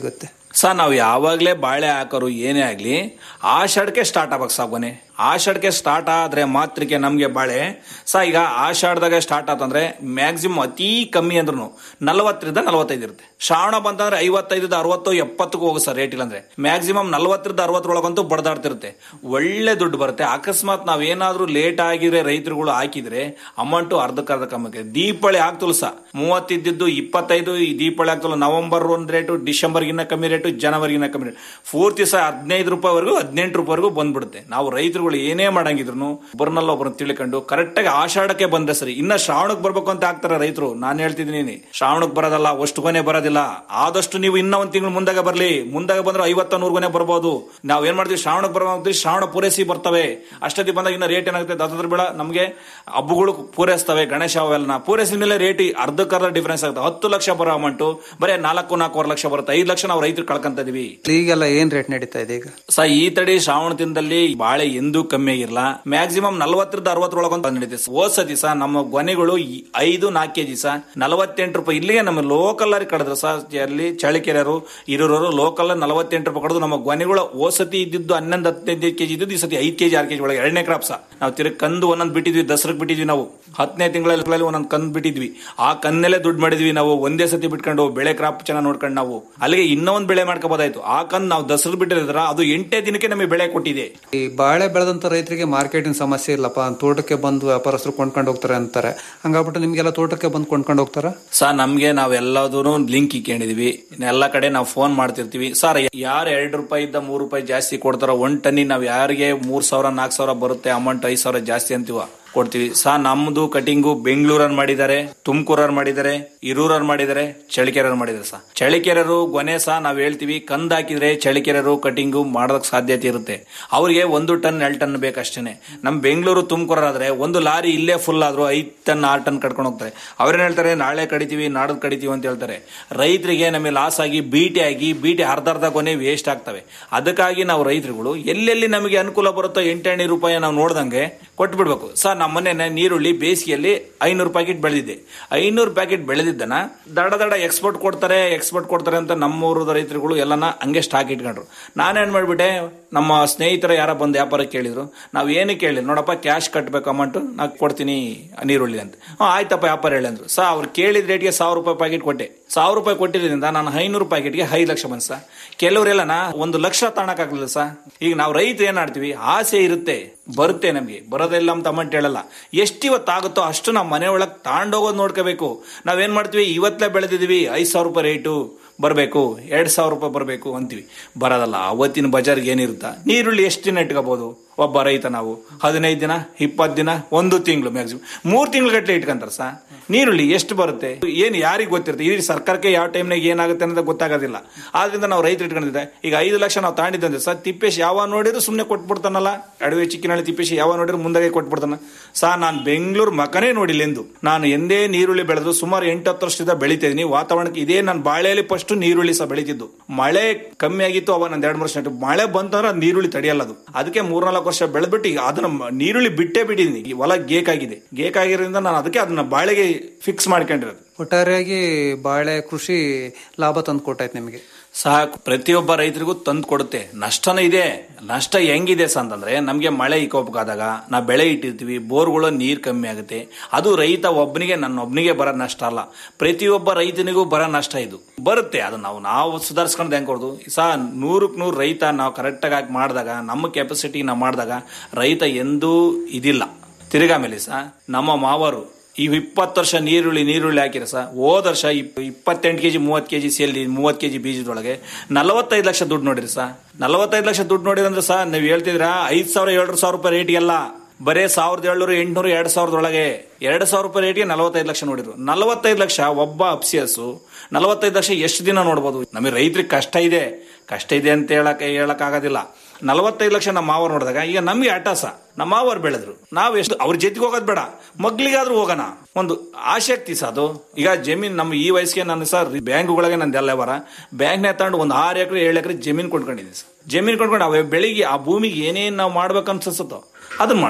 ಸರ್ ನಾವು ಯಾವಾಗಲೇ ಬಾಳೆ ಹಾಕೋರು ಏನೇ ಆಗಲಿ ಆಷಾಢಕ್ಕೆ ಸ್ಟಾರ್ಟ್ ಆಗ್ಬೇಕು ಸಾ ಗೊನೆ ಆಷಾಢಕ್ಕೆ ಸ್ಟಾರ್ಟ್ ಆದ್ರೆ ಮಾತ್ರಕ್ಕೆ ನಮಗೆ ಬಾಳೆ ಸಾ ಈಗ ಆಷಾಢದಾಗ ಸ್ಟಾರ್ಟ್ ಆತಂದ್ರೆ ಮ್ಯಾಕ್ಸಿಮಮ್ ಅತಿ ಕಮ್ಮಿ ಅಂದ್ರೂ ನಲವತ್ತರಿಂದ ನಲವತ್ತೈದು ಇರುತ್ತೆ ಶ್ರಾವಣ ಬಂತಂದ್ರೆ ಐವತ್ತೈದರಿಂದ ಅರವತ್ತು ಎಪ್ಪತ್ತಕ್ಕೂ ಹೋಗು ಸರ್ ರೇಟ್ ಇಲ್ಲಂದ್ರೆ ಮ್ಯಾಕ್ಸಿಮಮ್ ನಲವತ್ತರಿಂದ ಅರವತ್ತರೊಳಗಂತೂ ಬಡದಾಡ್ತಿರುತ್ತೆ ಒಳ್ಳೆ ದುಡ್ಡು ಬರುತ್ತೆ ಅಕಸ್ಮಾತ್ ನಾವೇನಾದ್ರೂ ಲೇಟ್ ಆಗಿದ್ರೆ ರೈತರುಗಳು ಹಾಕಿದ್ರೆ ಅಮೌಂಟು ಅರ್ಧಕ್ಕರ್ಧ ಕಮ್ಮಿ ಆಗುತ್ತೆ. ದೀಪಾವಳಿ ಆಗ್ತಲ್ಲ ಸಾ ಮೂವತ್ತಿದ್ದು ಇಪ್ಪತ್ತೈದು ಈ ದೀಪಾವಳಿ ಆಗ್ತಲ್ಲ ನವೆಂಬರ್ ಒಂದ್ ರೇಟು ಡಿಸೆಂಬರ್ಗಿನ್ನ ಕಮ್ಮಿ ರೇಟು ಜನವರಿಗಿನ್ನ ಕಮ್ಮಿ ರೇಟ್ ಪೂರ್ತಿ ಸಹ ಹದಿನೈದು ರೂಪಾಯಿವರೆಗೂ ಹದಿನೆಂಟು ರೂಪಾಯಿವರೆಗೂ ಬಂದ್ಬಿಡುತ್ತೆ ನಾವು ರೈತರುಗಳು ಏನೇ ಮಾಡಂಗಿದ್ರು ಒಬ್ಬರನ್ನಲ್ಲ ಒಬ್ಬರನ್ನ ತಿಳ್ಕೊಂಡು ಕರೆಕ್ಟಾಗಿ ಆಷಾಢಕ್ಕೆ ಬಂದ್ರೆ ಸರಿ ಇನ್ನ ಶ್ರಾವಣಕ್ಕೆ ಬರ್ಬೇಕು ಅಂತ ಆಗ್ತಾರೆ ರೈತರು ನಾನು ಹೇಳ್ತಿದ್ದೀನಿ ಶ್ರಾವಣಕ್ಕೆ ಬರೋದಲ್ಲ ಅಷ್ಟು ಕೊನೆ ಬರೋದಿಲ್ಲ ಆದಷ್ಟು ನೀವು ಇನ್ನ ಒಂದ್ ತಿಂಗಳು ಮುಂದಾಗ ಬರ್ಲಿ ಮುಂದಾಗ ಬಂದ್ರೆ ಐವತ್ತ ನೂರು ಕೊನೆ ಬರ್ಬೋದು ನಾವ್ ಏನ್ ಮಾಡ್ತೀವಿ ಶ್ರಾವಣಕ್ಕೆ ಬರ್ಬೇಕು ಶ್ರಾವಣ ಪೂರೈಸಿ ಬರ್ತವೆ ಅಷ್ಟೊತ್ತಿ ಬಂದಾಗ ಇನ್ನ ರೇಟ್ ಏನಾಗುತ್ತೆ ದತ್ತದ್ರ ಬೆಳ ನಮಗೆ ಹಬ್ಬಗಳು ಪೂರೈಸ್ತವೆ ಗಣೇಶ ಅವೆಲ್ಲ ಪೂರೈಸಿದ ಮೇಲೆ ರೇಟ್ ಅರ್ಧಕ್ಕರ್ಧ ಡಿಫರೆನ್ಸ್ ಆಗುತ್ತೆ ಹತ್ತು ಲಕ್ಷ ಬರೋ ಅಮೌಂಟು ಬರೀ ನಾಲ್ಕು ನಾಲ್ಕೂವರೆ ಲಕ್ಷ ಬರುತ್ತೆ ಐದು ಲಕ್ಷ ನಾವು ರೈತರು ಕಳ್ಕೊಂತ ಇದೀವಿ ಈಗೆಲ್ಲ ಏನ್ ರೇಟ್ ನಡೀತಾ ಇದೆ ಈಗ ಸ ಈ ತಡಿ ಶ್ರಾವಣ ದಿನದಲ್ಲಿ ಬಾಳೆ ಎಂದೂ ಕಮ್ಮಿ ಆಗಿರಲ್ಲ ಮ್ಯಾಕ್ಸಿಮಮ್ ನಲವತ್ತರಿಂದ ಅರವತ್ತರೊಳಗೊಂದು ನಡೀತದೆ ಹೋದ್ ಸತಿ ಸಹ ನಮ್ಮ ಗೊನೆಗಳು ಈ ಐದು ನಾಲ್ಕು ಕೆಜಿ ಸಹ ನಲವತ್ತೆಂಟು ರೂಪಾಯಿ ಇಲ್ಲಿಗೆ ನಮ್ಮ ಲೋಕಲ್ ಅಲ್ಲಿ ಕಳೆದ್ರು ಸಹ ಅಲ್ಲಿ ಚಳಿಕೆರೆಯರು ಇರೋರು ಲೋಕಲ್ ನಲವತ್ತೆಂಟು ರೂಪಾಯಿ ಕಳೆದು ನಮ್ಮ ಗೊನೆಗಳು ಹೋದ್ ಸತಿ ಇದ್ದಿದ್ದು ಹನ್ನೊಂದು ಹದಿನೈದು ಕೆಜಿ ಇದ್ದು ಈ ಸತಿ ಐದು ಕೆಜಿ ಆರು ಕೆಜಿ ಒಳಗೆ ಎರಡನೇ ಕ್ರಾಪ್ ಸಹ ನಾವು ತಿರುಗಿ ಕಂದು ಒಂದೊಂದು ಬಿಟ್ಟಿದ್ವಿ ದಸರಕ್ಕೆ ಬಿಟ್ಟಿದ್ವಿ ನಾವು ಹತ್ತನೇ ತಿಂಗಳಲ್ಲಿ ಒಂದೊಂದು ಕಂದು ಬಿಟ್ಟಿದ್ವಿ ಆ ಕನ್ನಲ್ಲೇ ದುಡ್ಡು ಮಾಡಿದ್ವಿ ನಾವು ಒಂದೇ ಸತಿ ಬಿಟ್ಕೊಂಡು ಬೆಳೆ ಕ್ರಾಪ್ ಚೆನ್ನಾಗಿ ನೋಡ್ಕೊಂಡು ನಾವು ಅಲ್ಲಿಗೆ ಇನ್ನೊಂದು ಬೆಳೆ ಮಾಡ್ಕೋಬೋದಾಯ್ತು ಆ ಕಂದ್ ನಾವು ದಸರಾ ಬಿಟ್ಟಿದ್ರ ಅದು ಎಂಟೇ ದಿನಕ್ಕೆ ನಮಗೆ ಬೆಳೆ ಕೊಟ್ಟಿದೆ ಈ ಬಾಳೆ ಬೆಳೆದಂತ ರೈತರಿಗೆ ಮಾರ್ಕೆಟಿಂಗ್ ಸಮಸ್ಯೆ ಇಲ್ಲಪ್ಪ ತೋಟಕ್ಕೆ ಬಂದು ವ್ಯಾಪಾರಸ್ಥರು ಕೊಂಡ್ಕೊಂಡು ಹೋಗ್ತಾರೆ ಅಂತಾರೆ ಹಂಗಾಗ್ಬಿಟ್ಟು ನಿಮ್ಗೆಲ್ಲ ತೋಟಕ್ಕೆ ಬಂದು ಕೊಂಡ್ಕೊಂಡು ಹೋಗ್ತಾರ ಸರ್ ನಮ್ಗೆ ನಾವೆಲ್ಲದೂ ಲಿಂಕ್ ಇಕ್ಕೊಂಡಿದೀವಿ ಎಲ್ಲ ಕಡೆ ನಾವು ಫೋನ್ ಮಾಡ್ತಿರ್ತೀವಿ ಸರ್ ಯಾರು ಎರಡು ರೂಪಾಯಿ ಇದ್ದ ಮೂರು ರೂಪಾಯಿ ಜಾಸ್ತಿ ಕೊಡ್ತಾರೋ ಒಂದ್ ಟನ್ನಿ ನಾವ್ ಯಾರಿಗೆ ಮೂರ್ ಸಾವಿರ ನಾಲ್ಕು ಸಾವಿರ ಬರುತ್ತೆ ಅಮೌಂಟ್ ಐದು ಸಾವಿರ ಜಾಸ್ತಿ ಅಂತೀವ ಕೊಡ್ತೀವಿ ಸಾ ನಮ್ದು ಕಟಿಂಗು ಬೆಂಗಳೂರಲ್ಲಿ ಮಾಡಿದ್ದಾರೆ ತುಮಕೂರಲ್ಲಿ ಮಾಡಿದ್ದಾರೆ ಇರೂರಲ್ಲಿ ಮಾಡಿದ್ದಾರೆ ಚಳಿಕೆರೆಯವ್ರು ಮಾಡಿದ್ದಾರೆ ಸಾ ಚಳಿಕೆರೆಯರು ಗೊನೆ ಸಹ ನಾವ್ ಹೇಳ್ತೀವಿ ಕಂದ್ ಹಾಕಿದ್ರೆ ಚಳಿಕೆರೆಯರು ಕಟಿಂಗು ಮಾಡೋದಕ್ಕೆ ಸಾಧ್ಯತೆ ಇರುತ್ತೆ ಅವ್ರಿಗೆ ಒಂದು ಟನ್ ಎರಡು ಟನ್ ಬೇಕಷ್ಟೇನೆ ನಮ್ ಬೆಂಗಳೂರು ತುಮಕೂರಾದ್ರೆ ಒಂದು ಲಾರಿ ಇಲ್ಲೇ ಫುಲ್ ಆದ್ರೂ ಐದ್ ಟನ್ ಆರು ಟನ್ ಕಟ್ಕೊಂಡು ಹೋಗ್ತಾರೆ ಅವ್ರೇನ್ ಹೇಳ್ತಾರೆ ನಾಳೆ ಕಡಿತೀವಿ ನಾಡದ್ ಕಡಿತೀವಿ ಅಂತ ಹೇಳ್ತಾರೆ ರೈತರಿಗೆ ನಮಗೆ ಲಾಸ್ ಆಗಿ ಬೀಟಿ ಆಗಿ ಬೀಟಿ ಅರ್ಧ ಅರ್ಧ ಕೊನೆ ವೇಸ್ಟ್ ಆಗ್ತವೆ ಅದಕ್ಕಾಗಿ ನಾವು ರೈತರುಗಳು ಎಲ್ಲೆಲ್ಲಿ ನಮಗೆ ಅನುಕೂಲ ಬರುತ್ತೋ ಎಂಟೆಣ್ಣೆ ರೂಪಾಯಿ ನಾವು ನೋಡ್ದಂಗೆ ಕೊಟ್ಬಿಡ್ಬೇಕು ಸರ್ ನಮ್ಮ ಮನೆ ನೀರುಳ್ಳಿ ಬೇಸಿಗೆಯಲ್ಲಿ ಐನೂರು ಪ್ಯಾಕೆಟ್ ಬೆಳೆದಿದೆ ಐನೂರು ಪ್ಯಾಕೆಟ್ ಬೆಳೆದಿದ್ದನ ದಡ ದಡ ಎಕ್ಸ್ಪೋರ್ಟ್ ಕೊಡ್ತಾರೆ ಎಕ್ಸ್ಪೋರ್ಟ್ ಕೊಡ್ತಾರೆ ಅಂತ ನಮ್ಮೂರದ ರೈತರುಗಳು ಎಲ್ಲನ ಹಂಗೆ ಸ್ಟಾಕ್ ಇಟ್ಕೊಂಡ್ರು ನಾನೇನ್ ಮಾಡ್ಬಿಟ್ಟೆ ನಮ್ಮ ಸ್ನೇಹಿತರ ಯಾರ ಬಂದು ವ್ಯಾಪಾರ ಕೇಳಿದ್ರು ನಾವು ಏನು ಕೇಳಿ ನೋಡಪ್ಪ ಕ್ಯಾಶ್ ಕಟ್ಟಬೇಕು ಅಮೌಂಟ್ ನಾನು ಕೊಡ್ತೀನಿ ನೀರುಳ್ಳಿ ಅಂತ ಹ್ಞೂ ಆಯ್ತಪ್ಪ ವ್ಯಾಪಾರ ಹೇಳಿ ಅಂದ್ರು ಸಾ ಅವ್ರು ಕೇಳಿದ ರೇಟ್ಗೆ ಸಾವಿರ ರೂಪಾಯಿ ಪ್ಯಾಕೆಟ್ ಕೊಟ್ಟೆ ಸಾವಿರ ರೂಪಾಯಿ ಕೊಟ್ಟಿದ್ರಿಂದ ನಾನು ಐನೂರು ಪ್ಯಾಕೆಟ್ಗೆ ಐದು ಲಕ್ಷ ಬಂತು ಸರ್ ಕೆಲವರೆಲ್ಲ ಒಂದು ಲಕ್ಷ ತಾಣಕ್ಕಾಗಲಿಲ್ಲ ಸರ್ ಈಗ ನಾವು ರೈತರು ಏನ್ ಮಾಡ್ತೀವಿ ಆಸೆ ಇರುತ್ತೆ ಬರುತ್ತೆ ನಮಗೆ ಬರೋದಿಲ್ಲ ಅಂತ ಅಮೌಂಟ್ ಹೇಳಲ್ಲ ಎಷ್ಟು ಇವತ್ತಾಗುತ್ತೋ ಅಷ್ಟು ನಾವು ಮನೆ ಒಳಗೆ ತಾಂಡೋಗೋದು ನೋಡ್ಕೋಬೇಕು ನಾವೇನ್ ಮಾಡ್ತೀವಿ ಇವತ್ತೇ ಬೆಳೆದಿದೀವಿ ಐದು ಸಾವಿರ ರೂಪಾಯಿ ರೇಟು ಬರಬೇಕು ಎರಡು ಸಾವಿರ ರೂಪಾಯಿ ಬರಬೇಕು ಅಂತೀವಿ ಬರೋದಲ್ಲ ಅವತ್ತಿನ ಬಜಾರ್ಗೆ ಏನಿರುತ್ತಾ ನೀರುಳ್ಳಿ ಎಷ್ಟು ದಿನ ಇಟ್ಕೋಬಹುದು ಒಬ್ಬ ರೈತ ನಾವು ಹದಿನೈದು ದಿನ ಇಪ್ಪತ್ತು ದಿನ ಒಂದು ತಿಂಗಳು ಮ್ಯಾಕ್ಸಿಮಮ್ ಮೂರು ತಿಂಗಳು ಗಟ್ಟಲೆ ಇಟ್ಕೊಂತಾರೆ ಸಾ ನೀರುಳ್ಳಿ ಎಷ್ಟು ಬರುತ್ತೆ ಏನು ಯಾರಿಗೆ ಗೊತ್ತಿರುತ್ತೆ ಈ ಸರ್ಕಾರಕ್ಕೆ ಯಾವ ಟೈಮ್ನಾಗ ಏನಾಗುತ್ತೆ ಅನ್ನೋದು ಗೊತ್ತಾಗೋದಿಲ್ಲ ಆದ್ರಿಂದ ನಾವು ರೈತರು ಇಟ್ಕೊಂಡಿದ್ದೆ ಈಗ ಐದು ಲಕ್ಷ ನಾವು ತಾಂಡಿದ್ದಂದ್ರೆ ಸರ್ ತಿಪ್ಪೇಶ್ ಯಾವ ನೋಡಿದ್ರು ಸುಮ್ಮನೆ ಕೊಟ್ಬಿಡ್ತಾನಲ್ಲ ಅಡವೆ ಚಿಕ್ಕಿನಹಳ್ಳಿ ತಿಪ್ಪೇಶ್ ಯಾವ ನೋಡಿದ್ರು ಮುಂದಾಗೆ ಕೊಟ್ಬಿಡ್ತಾನ ಸಾ ನಾನು ಬೆಂಗಳೂರು ಮಕನೇ ನೋಡಿಲ್ಲ ಎಂದು ನಾನು ಎಂದೇ ನೀರುಳ್ಳಿ ಬೆಳೆದು ಸುಮಾರು ಎಂಟು ಹತ್ತು ವರ್ಷದಿಂದ ಬೆಳಿತಿದ್ದೀನಿ ವಾತಾವರಣಕ್ಕೆ ಇದೇ ನಾನು ಬಾಳೆಯಲ್ಲಿ ಫಸ್ಟ್ ನೀರುಳ್ಳಿ ಸಹ ಬೆಳಿತಿದ್ದು ಮಳೆ ಕಮ್ಮಿ ಆಗಿತ್ತು ಅವಾಗ ನಂದು ಎರಡು ವರ್ಷ ನೆಟ್ಟು. ಮಳೆ ಬಂತಂದ್ರೆ ಅದು ನೀರುಳ್ಳಿ ತಡೆಯಲ್ಲ ಅದು ಅದಕ್ಕೆ ಮೂರ್ನಾಲ್ಕು ವರ್ಷ ಬೆಳೆದ್ಬಿಟ್ಟು ಈಗ ಅದನ್ನ ಮ- ನೀರುಳ್ಳಿ ಬಿಟ್ಟೇ ಬಿಟ್ಟಿದ್ದೀನಿ ಈ ಹೊಲ ಗೇಕಾಗಿದೆ ಗೇಕಾಗಿರೋದ್ರಿಂದ ನಾನು ಅದಕ್ಕೆ ಅದನ್ನ ಬಾಳೆಗೆ ಫಿಕ್ಸ್ ಮಾಡ್ಕೊಂಡಿರೋದು ಒಟ್ಟಾರೆಯಾಗಿ ಬಾಳೆ ಕೃಷಿ ಲಾಭ ತಂದು ಕೊಟ್ಟಾಯ್ತು ನಿಮಗೆ ಸಾಕು ಪ್ರತಿಯೊಬ್ಬ ರೈತರಿಗೂ ತಂದು ಕೊಡುತ್ತೆ ನಷ್ಟನೂ ಇದೆ ನಷ್ಟ ಹೆಂಗಿದೆ ಸ ಅಂತಂದ್ರೆ ನಮಗೆ ಮಳೆ ಇಕ್ಕೋಬೇಕಾದಾಗ ನಾವು ಬೆಳೆ ಇಟ್ಟಿರ್ತೀವಿ ಬೋರ್ಗಳು ನೀರು ಕಮ್ಮಿ ಆಗುತ್ತೆ ಅದು ರೈತ ಒಬ್ಬನಿಗೆ ನನ್ನ ಒಬ್ಬನಿಗೆ ಬರೋ ನಷ್ಟ ಅಲ್ಲ ಪ್ರತಿಯೊಬ್ಬ ರೈತನಿಗೂ ಬರೋ ನಷ್ಟ ಇದು ಬರುತ್ತೆ ಅದು ನಾವು ನಾವು ಸುಧಾರಿಸ್ಕೊಂಡು ಹೆಂಗ್ ಕೊಡೋದು ಸಹ ನೂರಕ್ಕೆ ನೂರು ರೈತ ನಾವು ಕರೆಕ್ಟಾಗಿ ಆಗಿ ಮಾಡಿದಾಗ ನಮ್ಮ ಕೆಪಾಸಿಟಿ ನಾವು ಮಾಡಿದಾಗ ರೈತ ಎಂದೂ ಇದಿಲ್ಲ ತಿರ್ಗಾ ಮೇಲೆ ಸಹ ನಮ್ಮ ಮಾವರು ಈ ಇಪ್ಪತ್ತು ವರ್ಷ ನೀರುಳ್ಳಿ ನೀರುಳ್ಳಿ ಹಾಕಿರ ಸಹ ಹೋದ ವರ್ಷ ಇಪ್- ಇಪ್ಪತ್ತೆಂಟು ಕೆಜಿ ಮೂವತ್ತು ಕೆಜಿ ಸೇಲಿ ಮೂವತ್ತು ಕೆಜಿ ಬೀಜದೊಳಗೆ ನಲವತ್ತೈದು ಲಕ್ಷ ದುಡ್ಡು ನೋಡಿರಿ ಸಹ ನಲವತ್ತೈದು ಲಕ್ಷ ದುಡ್ಡು ನೋಡಿರಂದ್ರೆ ಸಹ ನೀವು ಹೇಳ್ತಿದ್ರ ಐದು ಸಾವಿರ ಏಳು ಸಾವಿರ ರೂಪಾಯಿ ರೇಟ್ಗೆಲ್ಲ ಬರೇ ಸಾವಿರದ ಏಳ್ನೂರು ಎಂಟ್ನೂರು ಎರಡು ಸಾವಿರದೊಳಗೆ ಎರಡು ಸಾವಿರ ರೂಪಾಯಿ ರೇಟ್ಗೆ ನಲವತ್ತೈದು ಲಕ್ಷ ನೋಡಿದ್ರು ನಲವತ್ತೈದು ಲಕ್ಷ ಒಬ್ಬ ಅಪ್ಸಿಯಸ್ಸು ನಲವತ್ತೈದು ಲಕ್ಷ ಎಷ್ಟು ದಿನ ನೋಡ್ಬೋದು ನಮಗೆ ರೈತರಿಗೆ ಕಷ್ಟ ಇದೆ ಕಷ್ಟ ಇದೆ ಅಂತ ಹೇಳಕ್ ಹೇಳಕ್ ಆಗೋದಿಲ್ಲ ನಲವತ್ತೈದು ಲಕ್ಷ ನಮ್ಮ ಮಾವರು ನೋಡಿದಾಗ ಈಗ ನಮಗೆ ಅಟಾಸ ನಮ್ಮ ಮಾವರು ಬೆಳೆದ್ರು ನಾವು ಎಷ್ಟು ಅವ್ರ ಜೊತೆಗೆ ಹೋಗೋದು ಬೇಡ ಮಗ್ಲಿಗಾದ್ರೂ ಹೋಗೋಣ ಒಂದು ಆಸಕ್ತಿ ಸಹ ಅದು ಈಗ ಜಮೀನ್ ನಮ್ಮ ಈ ವಯಸ್ಸಿಗೆ ನಾನು ಸರ್ ಬ್ಯಾಂಕ್ಗಳಿಗೆ ನಂದು ಎಲ್ಲ ಬರ ಬ್ಯಾಂಕ್ನ ತಗೊಂಡು ಒಂದು ಆರು ಎಕರೆ ಏಳು ಎಕರೆ ಜಮೀನು ಕೊಂಡ್ಕೊಂಡಿದ್ದೀನಿ ಸರ್ ಜಮೀನು ಕೊಂಡ್ಕೊಂಡು ಅವ ಬೆಳಿಗ್ಗೆ ಆ ಭೂಮಿಗೆ ಏನೇನು ನಾವು ಮಾಡ್ಬೇಕು ಅನ್ಸುತ್ತೋ ಅದನ್ನ ಮಾಡ್ತೀವಿ ಸರ್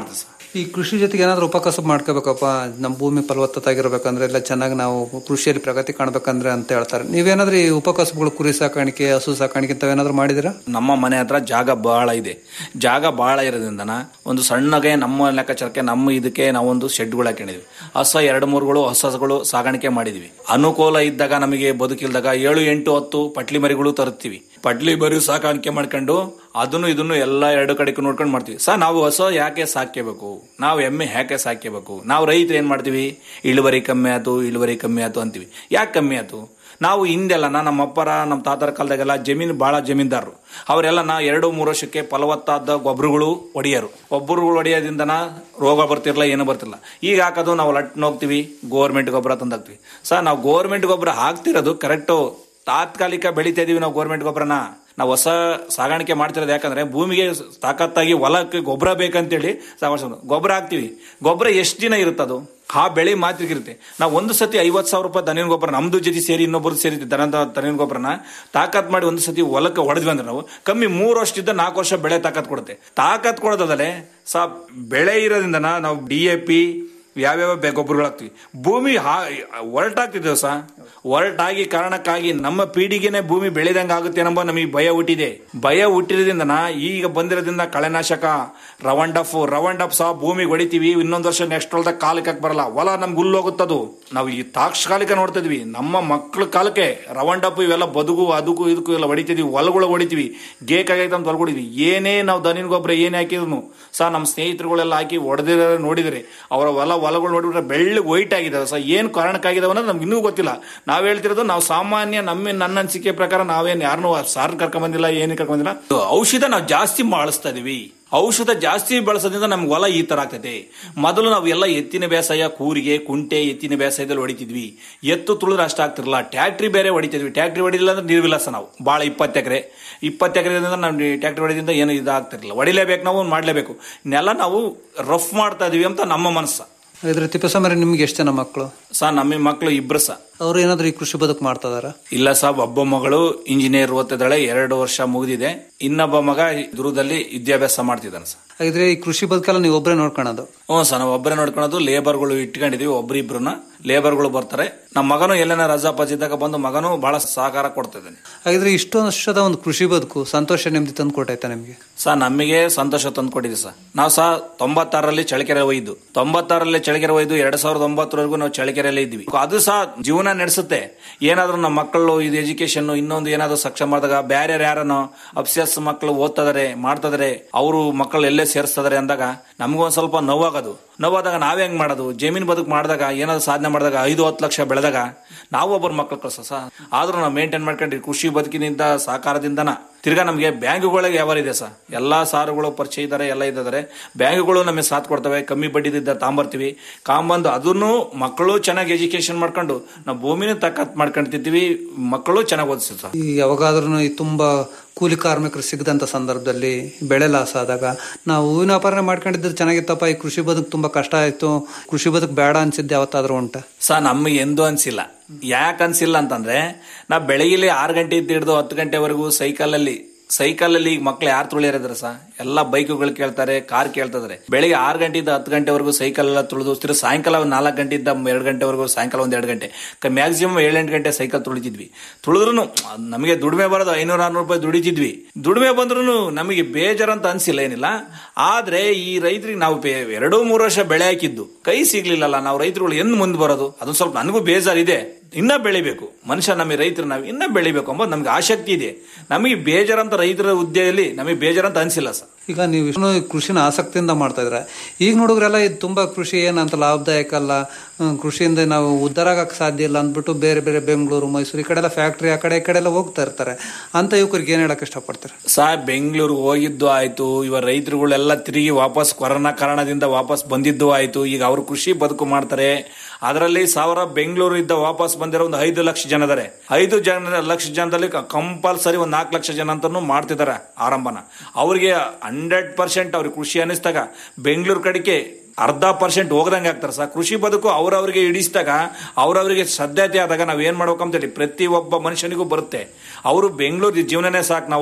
ಈ ಕೃಷಿ ಜೊತೆಗೆ ಏನಾದ್ರು ಉಪಕಸಬು ಮಾಡ್ಕೋಬೇಕಪ್ಪ ನಮ್ಮ ಭೂಮಿ ಫಲವತ್ತತಾಗಿರ್ಬೇಕಂದ್ರೆ ಎಲ್ಲ ಚೆನ್ನಾಗಿ ನಾವು ಕೃಷಿಯಲ್ಲಿ ಪ್ರಗತಿ ಕಾಣ್ಬೇಕಂದ್ರೆ ಅಂತ ಹೇಳ್ತಾರೆ ನೀವೇನಾದ್ರೂ ಈ ಉಪಕಸಬುಗಳು ಕುರಿ ಸಾಕಾಣಿಕೆ ಹಸು ಸಾಕಾಣಿಕೆ ಇಂಥವೇನಾದ್ರೂ ಮಾಡಿದಿರಾ ನಮ್ಮ ಮನೆ ಹತ್ರ ಜಾಗ ಬಹಳ ಇದೆ ಜಾಗ ಬಹಳ ಇರೋದ್ರಿಂದ ಒಂದು ಸಣ್ಣಗೆ ನಮ್ಮ ಲೆಕ್ಕಾಚಾರಕ್ಕೆ ನಮ್ಮ ಇದಕ್ಕೆ ನಾವೊಂದು ಶೆಡ್ಗಳು ಹಾಕೊಂಡಿದ್ವಿ ಹಸ ಎರಡು ಮೂರುಗಳು ಹಸಗಳು ಸಾಗಾಣಿಕೆ ಮಾಡಿದ್ವಿ ಅನುಕೂಲ ಇದ್ದಾಗ ನಮಗೆ ಬದುಕಿಲ್ದಾಗ ಏಳು ಎಂಟು ಹತ್ತು ಪಟ್ಲಿ ಮರಿಗಳು ತರುತ್ತೀವಿ ಪಟ್ಲಿ ಮರಿ ಸಾಕಾಣಿಕೆ ಮಾಡ್ಕೊಂಡು ಅದನ್ನು ಇದನ್ನು ಎಲ್ಲ ಎರಡು ಕಡೆಗೂ ನೋಡ್ಕೊಂಡು ಮಾಡ್ತೀವಿ ಸರ್ ನಾವು ಹಸ ಯಾಕೆ ಸಾಕ್ಯಬೇಕು ನಾವು ಎಮ್ಮೆ ಯಾಕೆ ಸಾಕ್ಯಬೇಕು ನಾವು ರೈತರು ಏನ್ ಮಾಡ್ತೀವಿ ಇಳುವರಿ ಕಮ್ಮಿ ಆಯ್ತು ಇಳುವರಿ ಕಮ್ಮಿ ಆಯ್ತು ಅಂತೀವಿ ಯಾಕೆ ಕಮ್ಮಿ ಆಯ್ತು ನಾವು ಹಿಂದೆಲ್ಲ ನಮ್ಮ ಅಪ್ಪರ ನಮ್ಮ ತಾತರ ಕಾಲದಾಗೆಲ್ಲ ಜಮೀನು ಬಹಳ ಜಮೀನ್ದಾರರು ಅವರೆಲ್ಲ ನಾ ಎರಡು ಮೂರು ವರ್ಷಕ್ಕೆ ಫಲವತ್ತಾದ ಗೊಬ್ಬರಗಳು ಹೊಡೆಯರು ಗೊಬ್ಬರಗಳು ಹೊಡೆಯೋದ್ರಿಂದನ ರೋಗ ಬರ್ತಿರಲ್ಲ ಏನು ಬರ್ತಿರಲ್ಲ ಈಗ ಹಾಕೋದು ನಾವು ಲಟ್ನ ಹೋಗ್ತೀವಿ ಗೋರ್ಮೆಂಟ್ ಗೊಬ್ಬರ ತಂದಾಗ್ತೀವಿ ಸರ್ ನಾವು ಗೋರ್ಮೆಂಟ್ ಗೊಬ್ಬರ ಹಾಕ್ತಿರೋದು ಕರೆಕ್ಟು ತಾತ್ಕಾಲಿಕ ಬೆಳಿತಾ ಇದೀವಿ ನಾವು ಗೋರ್ಮೆಂಟ್ ಗೊಬ್ಬರನ ನಾವು ಹೊಸ ಸಾಗಾಣಿಕೆ ಮಾಡ್ತಿರೋದು ಯಾಕಂದ್ರೆ ಭೂಮಿಗೆ ತಾಕತ್ತಾಗಿ ಹೊಲಕ್ಕೆ ಗೊಬ್ಬರ ಬೇಕಂತೇಳಿ ಸಾಗಾಣಿಕೆ ಗೊಬ್ಬರ ಹಾಕ್ತಿವಿ ಗೊಬ್ಬರ ಎಷ್ಟು ದಿನ ಇರುತ್ತದು ಆ ಬೆಳೆ ಮಾತಿಗಿರುತ್ತೆ ನಾವು ಒಂದು ಸತಿ ಐವತ್ತು ಸಾವಿರ ರೂಪಾಯಿ ದನಿನ ಗೊಬ್ಬರ ನಮ್ದು ಜೊತೆ ಸೇರಿ ಇನ್ನೊಬ್ಬರು ಸೇರಿ ದನದ ದನಿನ ಗೊಬ್ಬರನ ತಾಕತ್ ಮಾಡಿ ಒಂದು ಸತಿ ಹೊಲಕ್ಕೆ ಹೊಡೆದ್ವಿ ಅಂದ್ರೆ ನಾವು ಕಮ್ಮಿ ಮೂರು ವರ್ಷದಿಂದ ನಾಲ್ಕು ವರ್ಷ ಬೆಳೆ ತಾಕತ್ ಕೊಡುತ್ತೆ ತಾಕತ್ ಕೊಡೋದಲ್ಲೇ ಸಾ ಬೆಳೆ ಇರೋದ್ರಿಂದ ನಾವು ಡಿ ಎ ಪಿ ಯಾವ್ಯಾವ ಬೆ- ಗೊಬ್ಬರಗಳು ಹಾಕ್ತಿವಿ ಭೂಮಿ ಹೊರಟಾಗ್ತಿದ್ದೇವೆ ಸಾ ಹೊರಟಾಗಿ ಕಾರಣಕ್ಕಾಗಿ ನಮ್ಮ ಪೀಳಿಗೆನೆ ಭೂಮಿ ಬೆಳೆದಂಗ ಆಗುತ್ತೆ ಅನ್ನೋ ನಮಗೆ ಭಯ ಹುಟ್ಟಿದೆ ಭಯ ಹುಟ್ಟಿರೋದ್ರಿಂದ ಈಗ ಬಂದಿರೋದ್ರಿಂದ ಕಳೆನಾಶಕ ರವನ್ ಡಫ್ ರವನ್ ಡಫ್ ಸಹ ಭೂಮಿಗೆ ಹೊಡಿತೀವಿ ಇನ್ನೊಂದು ವರ್ಷ ನೆಕ್ಸ್ಟ್ ಹೊಲದಾಗ ಕಾಲಕ್ಕೆ ಬರಲ್ಲ ಹೊಲ ನಮ್ಗೆ ಹುಲ್ಲೋಗುತ್ತದು ನಾವು ಈ ತಾತ್ಕಾಲಿಕ ನೋಡ್ತಾ ಇದ್ವಿ ನಮ್ಮ ಮಕ್ಳ ಕಾಲಕ್ಕೆ ರವನ್ ಡಫ್ ಇವೆಲ್ಲ ಬದುಕು ಅದಕ್ಕೂ ಇದಕ್ಕೂ ಎಲ್ಲ ಹೊಡಿತಿದ್ವಿ ಹೊಲಗಳು ಹೊಡಿತೀವಿ ಗೇಕಾಗೈತೆ ಅಂತ ಹೊಲ್ಕೊಡಿದ್ವಿ ಏನೇ ನಾವು ದನಿನ ಗೊಬ್ಬರ ಏನೇ ಹಾಕಿದ್ರು ಸಹ ನಮ್ಮ ಸ್ನೇಹಿತರುಗಳೆಲ್ಲ ಹಾಕಿ ಹೊಡೆದಿರೋ ನೋಡಿದರೆ ಅವರ ಹೊಲ ಹೊಲಗಳು ನೋಡಿಬಿಟ್ರೆ ಬೆಳ್ಳಗೆ ವೈಟ್ ಆಗಿದಾವೆ ಸಹ ಏನು ಕಾರಣಕ್ಕಾಗಿದಾವೆ ಅನ್ನೋದು ನಮ್ಗೆ ಇನ್ನೂ ಗೊತ್ತಿಲ್ಲ ನಾವ್ ಹೇಳ್ತಿರೋದು ನಾವು ಸಾಮಾನ್ಯ ನಮ್ಮ ನನ್ನ ಅನಿಸಿಕೆ ಪ್ರಕಾರ ನಾವೇನು ಯಾರನ್ನೂ ಸಾರ್ ಕರ್ಕೊಂಡ್ ಬಂದಿಲ್ಲ ಏನು ಕರ್ಕೊಂಡ್ ಬಂದಿಲ್ಲ ಔಷಧ ನಾವು ಜಾಸ್ತಿ ಮಾಡಿಸ್ತಾ ಇದೀವಿ ಔಷಧ ಜಾಸ್ತಿ ಬಳಸೋದ್ರಿಂದ ನಮ್ಗೆ ಹೊಲ ಈ ತರ ಆಗ್ತೈತೆ ಮೊದಲು ನಾವು ಎಲ್ಲ ಎತ್ತಿನ ಬೇಸಾಯ ಕೂರಿಗೆ ಕುಂಟೆ ಎತ್ತಿನ ಬೇಸಾಯದಲ್ಲಿ ಹೊಡಿತಿದ್ವಿ ಎತ್ತು ತುಳಿದ್ರೆ ಅಷ್ಟ ಆಗ್ತಿರಲ್ಲ ಟ್ಯಾಕ್ಟ್ರಿ ಬೇರೆ ಹೊಡಿತಿದ್ವಿ ಟ್ಯಾಕ್ಟ್ರಿ ಹೊಡಿಲಿಲ್ಲ ಅಂದ್ರೆ ನಿರ್ವಿಲಾಸ ನಾವು ಭಾಳ ಇಪ್ಪತ್ತು ಎಕರೆ ಇಪ್ಪತ್ತು ಎಕರೆದಿಂದ ನಾವು ಟ್ಯಾಕ್ಟ್ರಿ ಹೊಡಿದಿಂದ ಏನು ಇದಾಗ್ತಿರಲಿಲ್ಲ ಹೊಡಿಲೇಬೇಕು ನಾವು ಮಾಡಲೇಬೇಕು ನೆಲ ನಾವು ರಫ್ ಮಾಡ್ತಾ ಇದೀವಿ ಅಂತ ನಮ್ಮ ಮನಸ್ಸು ಇದ್ರ ತಿಪ್ಪಸ್ವಾಮಿ ನಿಮ್ಗೆ ಎಷ್ಟು ಜನ ಮಕ್ಕಳು ಸಾ ನಮ್ಮ ಮಕ್ಕಳು ಇಬ್ರು ಸಾ ಅವ್ರು ಏನಾದ್ರು ಈ ಕೃಷಿ ಬದುಕು ಮಾಡ್ತಾ ಇದಾರ ಇಲ್ಲ ಸಾಬ್ ಒಬ್ಬ ಮಗಳು ಇಂಜಿನಿಯರ್ ಓದ್ತಿದ್ದಾಳೆ ಎರಡು ವರ್ಷ ಮುಗಿದಿದೆ ಇನ್ನೊಬ್ಬ ಮಗ ದುರ್ಗದಲ್ಲಿ ವಿದ್ಯಾಭ್ಯಾಸ ಮಾಡ್ತಿದ್ದಾನೆ ಸರ್ ಹಾಗಿದ್ರೆ ಈ ಕೃಷಿ ಬದುಕೆಲ್ಲ ನೀವು ಒಬ್ಬರೇ ನೋಡ್ಕೊಳೋದು ಹ್ಞೂ ಸರ್ ನಾವು ಒಬ್ಬರೇ ನೋಡ್ಕೊಳೋದು ಲೇಬರ್ಗಳು ಇಟ್ಕೊಂಡಿದೀವಿ ಒಬ್ರಿಬ್ರನ್ನ ಲೇಬರ್ಗಳು ಬರ್ತಾರೆ ನಮ್ಮ ಮಗನು ಎಲ್ಲೇನ ರಜಾ ಪಜಿದಾಗ ಬಂದು ಮಗನು ಬಹಳ ಸಹಕಾರ ಕೊಡ್ತಿದ್ದಾನೆ ಹಾಗಿದ್ರೆ ಇಷ್ಟೊಂದು ವರ್ಷದ ಒಂದು ಕೃಷಿ ಬದುಕು ಸಂತೋಷ ನೆಮ್ಮದಿ ತಂದು ಕೊಟ್ಟೈತಾ ನಿಮ್ಗೆ ಸರ್ ನಮಗೆ ಸಂತೋಷ ತಂದ್ಕೊಟ್ಟಿದೆ ಸರ್ ನಾವು ಸಹ ತೊಂಬತ್ತಾರರಲ್ಲಿ ಚಳಿಕೆರೆ ಒಯ್ದು ತೊಂಬತ್ತಾರರಲ್ಲಿ ಚಳಿಕೆರೆ ಒಯ್ದು ಎರಡ್ ಸಾವಿರದ ಒಂಬತ್ತರವರೆಗೂ ನಾವು ಚಳಿಕೆರೆಯಲ್ಲೇ ಇದ್ವಿ ಅದು ಸಹ ಜೀವನ ನಡೆಸುತ್ತೆ ಏನಾದ್ರೂ ನಮ್ಮ ಮಕ್ಕಳು ಇದು ಎಜುಕೇಶನ್ ಇನ್ನೊಂದು ಏನಾದ್ರು ಸಕ್ಷಮ ಮಾಡಿದಾಗ ಬೇರೆ ಯಾರನ್ನು ಅಪ್ಸಸ್ ಮಕ್ಕಳು ಓದ್ತಿದಾರೆ ಮಾಡ್ತಿದಾರೆ ಅವರು ಮಕ್ಕಳು ಎಲ್ಲೇ ಸೇರಿಸ್ತಿದಾರೆ ಅಂದಾಗ ನಮಗೂ ಒಂದ್ ಸ್ವಲ್ಪ ನೋವಾಗೋದು ನೋವಾದಾಗ ನಾವೇ ಹೆಂಗ್ ಮಾಡೋದು ಜಮೀನ್ ಬದುಕು ಮಾಡಿದಾಗ ಏನಾದ್ರು ಸಾಧನೆ ಮಾಡಿದಾಗ ಐದು ಹತ್ತು ಲಕ್ಷ ಬೆಳೆದಾಗ ನಾವು ಒಬ್ಬರು ಮಕ್ಕಳು ಕಳ್ಸ ಸರ್ ಆದ್ರೂ ನಾವು ಮೇಂಟೈನ್ ಮಾಡ್ಕೊಂಡ್ರಿ ಕೃಷಿ ಬದುಕಿನಿಂದ ಸಹಕಾರದಿಂದನ ತಿರ್ಗಾ ನಮಗೆ ಬ್ಯಾಂಕುಗಳಿಗೆ ವ್ಯವಹಾರ ಇದೆ ಸರ್ ಎಲ್ಲಾ ಸಾರುಗಳು ಪರಿಚಯ ಇದ್ದಾರೆ ಎಲ್ಲ ಇದ್ದಾರೆ ಬ್ಯಾಂಕುಗಳು ನಮಗೆ ಸಾಥ್ ಕೊಡ್ತವೆ ಕಮ್ಮಿ ಬಡ್ಡಿದಿದ್ದ ತಾಂಬರ್ತೀವಿ ಕಾಂಬಂದು ಅದನ್ನು ಮಕ್ಕಳು ಚೆನ್ನಾಗಿ ಎಜುಕೇಶನ್ ಮಾಡ್ಕೊಂಡು ನಾವು ಭೂಮಿನ ತಕ್ಕತ್ ಮಾಡ್ಕೊಂತಿರ್ತೀವಿ ಮಕ್ಕಳು ಚೆನ್ನಾಗಿ ಓದಿಸ್ತೀವಿ ಸರ್ ಈ ಯಾವಾಗಾದ್ರೂ ಈ ತುಂಬಾ ಕೂಲಿ ಕಾರ್ಮಿಕರು ಸಿಗದಂತ ಸಂದರ್ಭದಲ್ಲಿ ಬೆಳೆ ಲಾಸ್ ಆದಾಗ ನಾವು ಹೂವಿನ ವ್ಯಾಪಾರ ಮಾಡ್ಕೊಂಡಿದ್ದು ಚೆನ್ನಾಗಿತ್ತಪ್ಪ ಈ ಕೃಷಿ ಬದುಕು ತುಂಬಾ ಕಷ್ಟ ಆಯ್ತು ಕೃಷಿ ಬದುಕು ಬೇಡ ಅನ್ಸಿದ್ದು ಯಾವತ್ತಾದ್ರೂ ಉಂಟ ಸರ್ ನಮಗೆ ಎಂದೂ ಅನ್ಸಿಲ್ಲ ಯಾಕೆ ಅನ್ಸಿಲ್ಲ ಅಂತಂದ್ರೆ ನಾವು ಬೆಳಗ್ಗೆ ಆರು ಗಂಟೆ ಹಿಡಿದು ಹತ್ತು ಗಂಟೆವರೆಗೂ ಸೈಕಲಲ್ಲಿ ಸೈಕಲಲ್ಲಿ ಈಗ ಮಕ್ಳು ಯಾರು ತುಳಿಯರಿದ್ರೆ ಸರ್ ಎಲ್ಲ ಬೈಕುಗಳು ಕೇಳ್ತಾರೆ ಕಾರ್ ಕೇಳ್ತಿದಾರೆ ಬೆಳಿಗ್ಗೆ ಆರು ಗಂಟೆಯಿಂದ ಹತ್ತು ಗಂಟೆವರೆಗೂ ಸೈಕಲ್ ಎಲ್ಲ ತುಳಿದು ತಿರ್ಗಿ ಸಾಯಂಕಾಲ ಒಂದು ನಾಲ್ಕು ಗಂಟೆಯಿಂದ ಎರಡು ಗಂಟೆವರೆಗೂ ಸಾಯಂಕಾಲ ಒಂದು ಎರಡು ಗಂಟೆ ಮ್ಯಾಕ್ಸಿಮಮ್ ಏಳೆಂಟು ಗಂಟೆ ಸೈಕಲ್ ತುಳಿತಿದ್ವಿ ತುಳಿದ್ರು ನಮಗೆ ದುಡಿಮೆ ಬರೋದು ಐನೂರ ಆರ್ನೂರು ರೂಪಾಯಿ ದುಡಿತಿದ್ವಿ ದುಡಿಮೆ ಬಂದ್ರು ನಮಗೆ ಬೇಜಾರಂತ ಅನ್ಸಿಲ್ಲ ಏನಿಲ್ಲ ಆದ್ರೆ ಈ ರೈತರಿಗೆ ನಾವು ಬೇ- ಎರಡು ಮೂರು ವರ್ಷ ಬೆಳೆ ಹಾಕಿದ್ದು ಕೈ ಸಿಗ್ಲಿಲ್ಲಲ್ಲ ನಾವು ರೈತರುಗಳು ಎಂದು ಮುಂದೆ ಬರೋದು ಅದೊಂದು ಸ್ವಲ್ಪ ನನಗೂ ಬೇಜಾರಿದೆ ಇನ್ನ ಬೆಳಿಬೇಕು ಮನುಷ್ಯ ನಮಗೆ ರೈತರು ನಾವು ಇನ್ನ ಬೆಳಿಬೇಕು ಅಂಬೋದು ನಮ್ಗೆ ಆಸಕ್ತಿ ಇದೆ ನಮಗೆ ಬೇಜಾರಂತ ರೈತರ ಹುದ್ದೆಯಲ್ಲಿ ನಮಗೆ ಬೇಜಾರಂತ ಅನ್ಸಿಲ್ಲ ಸರ್ ಈಗ ನೀವು ಇಷ್ಟು ಕೃಷಿನ ಆಸಕ್ತಿಯಿಂದ ಮಾಡ್ತಾ ಇದ್ರೆ ಈಗ ನೋಡಿದ್ರೆಲ್ಲ ಇದು ತುಂಬಾ ಕೃಷಿ ಏನಂತ ಲಾಭದಾಯಕ ಅಲ್ಲ ಹ್ಮ್, ಕೃಷಿಯಿಂದ ನಾವು ಉದ್ಧಾರ ಆಗಕ್ಕೆ ಸಾಧ್ಯ ಇಲ್ಲ ಅಂದ್ಬಿಟ್ಟು ಬೇರೆ ಬೇರೆ ಬೆಂಗಳೂರು ಮೈಸೂರು ಈ ಕಡೆ ಎಲ್ಲ ಫ್ಯಾಕ್ಟ್ರಿ ಆ ಕಡೆ ಈ ಕಡೆ ಎಲ್ಲ ಹೋಗ್ತಾ ಇರ್ತಾರೆ ಅಂತ ಯುವಕರಿಗೆ ಏನ್ ಹೇಳಕ್ ಇಷ್ಟಪಡ್ತಾರೆ ಸಾ ಬೆಂಗಳೂರು ಹೋಗಿದ್ದು ಆಯ್ತು ಇವ ರೈತರುಗಳೆಲ್ಲ ತಿರುಗಿ ವಾಪಸ್ ಕೊರೋನಾ ಕಾರಣದಿಂದ ವಾಪಸ್ ಬಂದಿದ್ದು ಆಯ್ತು ಈಗ ಅವರು ಕೃಷಿ ಬದುಕು ಮಾಡ್ತಾರೆ ಅದರಲ್ಲಿ ಸಾವಿರ ಬೆಂಗಳೂರು ಇದ್ದ ವಾಪಸ್ ಬಂದಿರೋ ಒಂದು ಐದು ಲಕ್ಷ ಜನ ಇದಾರೆ ಐದು ಜನ ಲಕ್ಷ ಜನದಲ್ಲಿ ಕಂಪಲ್ಸರಿ ಒಂದು ನಾಲ್ಕು ಲಕ್ಷ ಜನ ಅಂತಾನು ಮಾಡ್ತಿದ್ದಾರೆ ಆರಂಭನ ಅವ್ರಿಗೆ ಹಂಡ್ರೆಡ್ ಪರ್ಸೆಂಟ್ ಅವ್ರಿಗೆ ಕೃಷಿ ಅನಿಸ್ದಾಗ ಬೆಂಗಳೂರು ಕಡೆಗೆ ಅರ್ಧ ಪರ್ಸೆಂಟ್ ಹೋಗದಂಗೆ ಆಗ್ತಾರೆ ಸರ್ ಕೃಷಿ ಬದುಕು ಅವ್ರವ್ರಿಗೆ ಇಡಿಸಿದಾಗ ಅವ್ರವ್ರಿಗೆ ಶ್ರದ್ಧತೆ ಆದಾಗ ನಾವ್ ಏನ್ ಮಾಡ್ಬೇಕಂತೇಳಿ ಪ್ರತಿ ಒಬ್ಬ ಮನುಷ್ಯನಿಗೂ ಬರುತ್ತೆ ಅವರು ಬೆಂಗಳೂರು ಜೀವನನೇ ಸಾಕು ನಾವು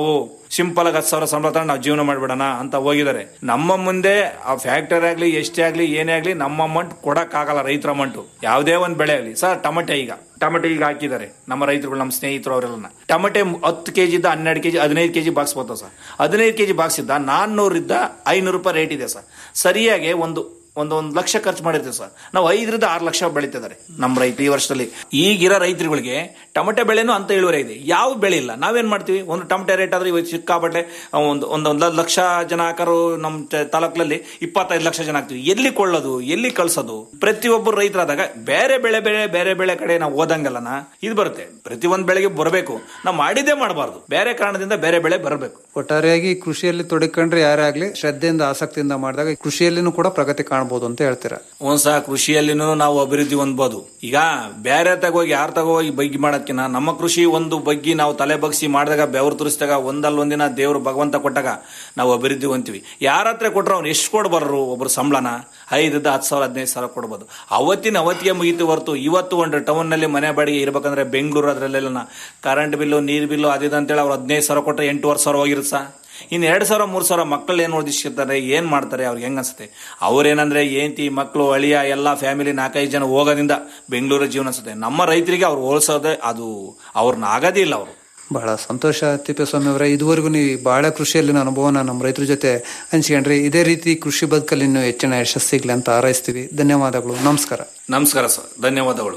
ಸಿಂಪಲ್ ಆಗಿ ಹತ್ತು ಸಾವಿರ ಸಂಬಳ ತಗೊಂಡು ನಾವು ಜೀವನ ಮಾಡ್ಬಿಡೋಣ ಅಂತ ಹೋಗಿದ್ದಾರೆ ನಮ್ಮ ಮುಂದೆ ಆ ಫ್ಯಾಕ್ಟರಿ ಆಗ್ಲಿ ಎಷ್ಟೇ ಆಗ್ಲಿ ಏನೇ ಆಗ್ಲಿ ನಮ್ಮ ಅಮೌಂಟ್ ಕೊಡಕ್ ಆಗಲ್ಲ ರೈತರ ಅಮೌಂಟ್ ಯಾವುದೇ ಒಂದು ಬೆಳೆ ಆಗ್ಲಿ ಸರ್ ಟಮಟೆ ಈಗ ಟಮಟೆ ಈಗ ಹಾಕಿದ್ದಾರೆ ನಮ್ಮ ರೈತರುಗಳು ನಮ್ಮ ಸ್ನೇಹಿತರು ಅವರೆಲ್ಲ ಟಮಟೆ ಹತ್ತು ಕೆಜಿ ಇದ್ದ ಹನ್ನೆರಡು ಕೆಜಿ ಹದಿನೈದು ಕೆಜಿ ಬಾಕ್ಸ್ ಬರ್ತಾವ ಸರ್ ಹದಿನೈದು ಕೆಜಿ ಬಾಕ್ಸ್ ಇದ್ದ ನಾನ್ನೂರಿದ್ದ ಐನೂರು ರೂಪಾಯಿ ರೇಟ್ ಇದೆ ಸರ್ ಸರಿಯಾಗಿ ಒಂದು ಒಂದು ಒಂದು ಲಕ್ಷ ಖರ್ಚು ಮಾಡಿರ್ತೀವಿ ಸರ್ ನಾವು ಐದರಿಂದ ಆರು ಲಕ್ಷ ಬೆಳೀತಿದ್ದಾರೆ ನಮ್ಮ ರೈತ ಈ ವರ್ಷದಲ್ಲಿ ಈಗಿರೋ ರೈತರುಗಳಿಗೆ ಟೊಮೆಟೊ ಬೆಳೆನೂ ಅಂತ ಇಳುವರಿ ಇದೆ ಯಾವ ಬೆಳೆ ಇಲ್ಲ ನಾವೇನ್ ಮಾಡ್ತೀವಿ ಒಂದು ಟೊಮೆಟೊ ರೇಟ್ ಆದ್ರೆ ಇವತ್ತು ಸಿಕ್ಕಾಪಟ್ಟೆ ಒಂದು ಒಂದು ಒಂದು ಲಕ್ಷ ಜನ ಹಾಕರು ನಮ್ಮ ತ- ತಾಲೂಕಲ್ಲಿ ಇಪ್ಪತ್ತೈದು ಲಕ್ಷ ಜನ ಹಾಕ್ತಿವಿ ಎಲ್ಲಿ ಕೊಳ್ಳೋದು ಎಲ್ಲಿ ಕಳ್ಸೋದು ಪ್ರತಿಯೊಬ್ಬರು ರೈತರಾದಾಗ ಬೇರೆ ಬೆಳೆ ಬೆಳೆ ಬೇರೆ ಬೆಳೆ ಕಡೆ ನಾವು ಓದಂಗಲ್ಲನ ಇದು ಬರುತ್ತೆ ಪ್ರತಿಯೊಂದು ಬೆಳೆಗೆ ಬರಬೇಕು ನಾವು ಮಾಡಿದ್ದೇ ಮಾಡಬಾರ್ದು ಬೇರೆ ಕಾರಣದಿಂದ ಬೇರೆ ಬೆಳೆ ಬರಬೇಕು ಒಟ್ಟಾರೆಯಾಗಿ ಕೃಷಿಯಲ್ಲಿ ತೊಡಕೊಂಡ್ರೆ ಯಾರೇ ಆಗ್ಲಿ ಶ್ರದ್ಧೆಯಿಂದ ಆಸಕ್ತಿಯಿಂದ ಮಾಡಿದಾಗ ಕೃಷಿಯಲ್ಲಿನೂ ಕೂಡ ಪ್ರಗತಿ ಕಾಣಬಹುದು ಅಂತ ಹೇಳ್ತೀರಾ ಒಂದ್ಸ ಕೃಷಿಯಲ್ಲಿನೂ ನಾವು ಅಭಿವೃದ್ಧಿ ಹೊಂದ್ಬೋದು ಈಗ ಬೇರೆ ತಗೋಗಿ ಯಾರು ತಗೋಗಿ ಬಗ್ಗಿ ಮಾಡೋದ್ಕಿನ್ನ ನಮ್ಮ ಕೃಷಿ ಒಂದು ಬಗ್ಗಿ ನಾವು ತಲೆ ಬಗ್ಸಿ ಮಾಡಿದಾಗ ಬೆವರು ತುರಿಸಿದಾಗ ಒಂದಲ್ಲ ಒಂದಿನ ದೇವ್ರು ಭಗವಂತ ಕೊಟ್ಟಾಗ ನಾವು ಅಭಿವೃದ್ಧಿ ಹೊಂತೀವಿ ಯಾರ ಹತ್ರ ಕೊಟ್ರೆ ಅವ್ನು ಎಷ್ಟು ಕೊಡ್ಬಾರ್ರು ಒಬ್ರು ಸಂಬಳನ ಐದರಿಂದ ಹತ್ತು ಸಾವಿರ ಹದಿನೈದು ಸಾವಿರ ಕೊಡ್ಬೋದು ಅವತ್ತಿನ ಅವತ್ತಿಗೆ ಮುಗೀತು ಹೊರತು ಇವತ್ತು ಒಂದು ಟೌನ್ ನಲ್ಲಿ ಮನೆ ಬಾಡಿಗೆ ಇರ್ಬೇಕಂದ್ರೆ ಬೆಂಗಳೂರು ಅದ್ರಲ್ಲೆಲ್ಲ ಕರೆಂಟ್ ಬಿಲ್ಲು ನೀರ್ ಬಿಲ್ಲು ಅದಿದೆ ಅಂತೇಳಿ ಅವ್ರು ಹದಿನೈದು ಸಾವಿರ ಕೊಟ್ಟರೆ ಎಂಟೂವರೆ ಸಾವಿರ ಹೋಗಿರುತ್ತೆ ಸಾ ಇನ್ನು ಎರಡು ಸಾವಿರ ಮೂರು ಸಾವಿರ ಮಕ್ಕಳು ಏನು ಓದಿಸ್ತಿರ್ತಾರೆ ಏನ್ ಮಾಡ್ತಾರೆ ಅವ್ರಿಗೆ ಹೆಂಗ್ ಅನ್ಸುತ್ತೆ ಅವ್ರೇನಂದ್ರೆ ಏಂತಿ ಮಕ್ಕಳು ಅಳಿಯ ಎಲ್ಲ ಫ್ಯಾಮಿಲಿ ನಾಲ್ಕೈದು ಜನ ಹೋಗೋದ್ರಿಂದ ಬೆಂಗಳೂರು ಜೀವನ ಅನ್ಸುತ್ತೆ ನಮ್ಮ ರೈತರಿಗೆ ಅವ್ರು ಹೋಲ್ಸೋದೇ ಅದು ಅವ್ರನ್ನ ಆಗೋದೇ ಇಲ್ಲ ಅವರು ಬಹಳ ಸಂತೋಷ ತಿಪ್ಪೇಸ್ವಾಮಿ ಅವರೇ ಇದುವರೆಗೂ ನೀವು ಬಾಳೆ ಕೃಷಿಯಲ್ಲಿನ ಅನುಭವನ ನಮ್ಮ ರೈತರ ಜೊತೆ ಹಂಚ್ಕೊಂಡ್ರಿ ಇದೇ ರೀತಿ ಕೃಷಿ ಬದುಕಲ್ಲಿ ಇನ್ನೂ ಹೆಚ್ಚಿನ ಯಶಸ್ಸು ಸಿಗ್ಲಿ ಅಂತ ಹಾರೈಸ್ತೀವಿ ಧನ್ಯವಾದಗಳು ನಮಸ್ಕಾರ ನಮಸ್ಕಾರ ಸರ್ ಧನ್ಯವಾದಗಳು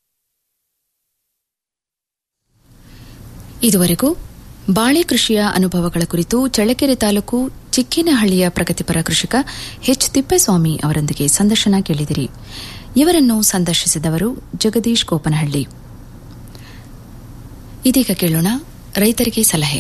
ಇದುವರೆಗೂ ಬಾಳೆ ಕೃಷಿಯ ಅನುಭವಗಳ ಕುರಿತು ಚಳ್ಳಕೆರೆ ತಾಲೂಕು ಚಿಕ್ಕಿನಹಳ್ಳಿಯ ಪ್ರಗತಿಪರ ಕೃಷಿಕ ಎಚ್ ತಿಪ್ಪೇಸ್ವಾಮಿ ಅವರೊಂದಿಗೆ ಸಂದರ್ಶನ ಕೇಳಿದಿರಿ ಇವರನ್ನು ಸಂದರ್ಶಿಸಿದವರು ಜಗದೀಶ್ ಕೋಪನಹಳ್ಳಿ ಇದೀಗ ಕೇಳೋಣ ರೈತರಿಗೆ ಸಲಹೆ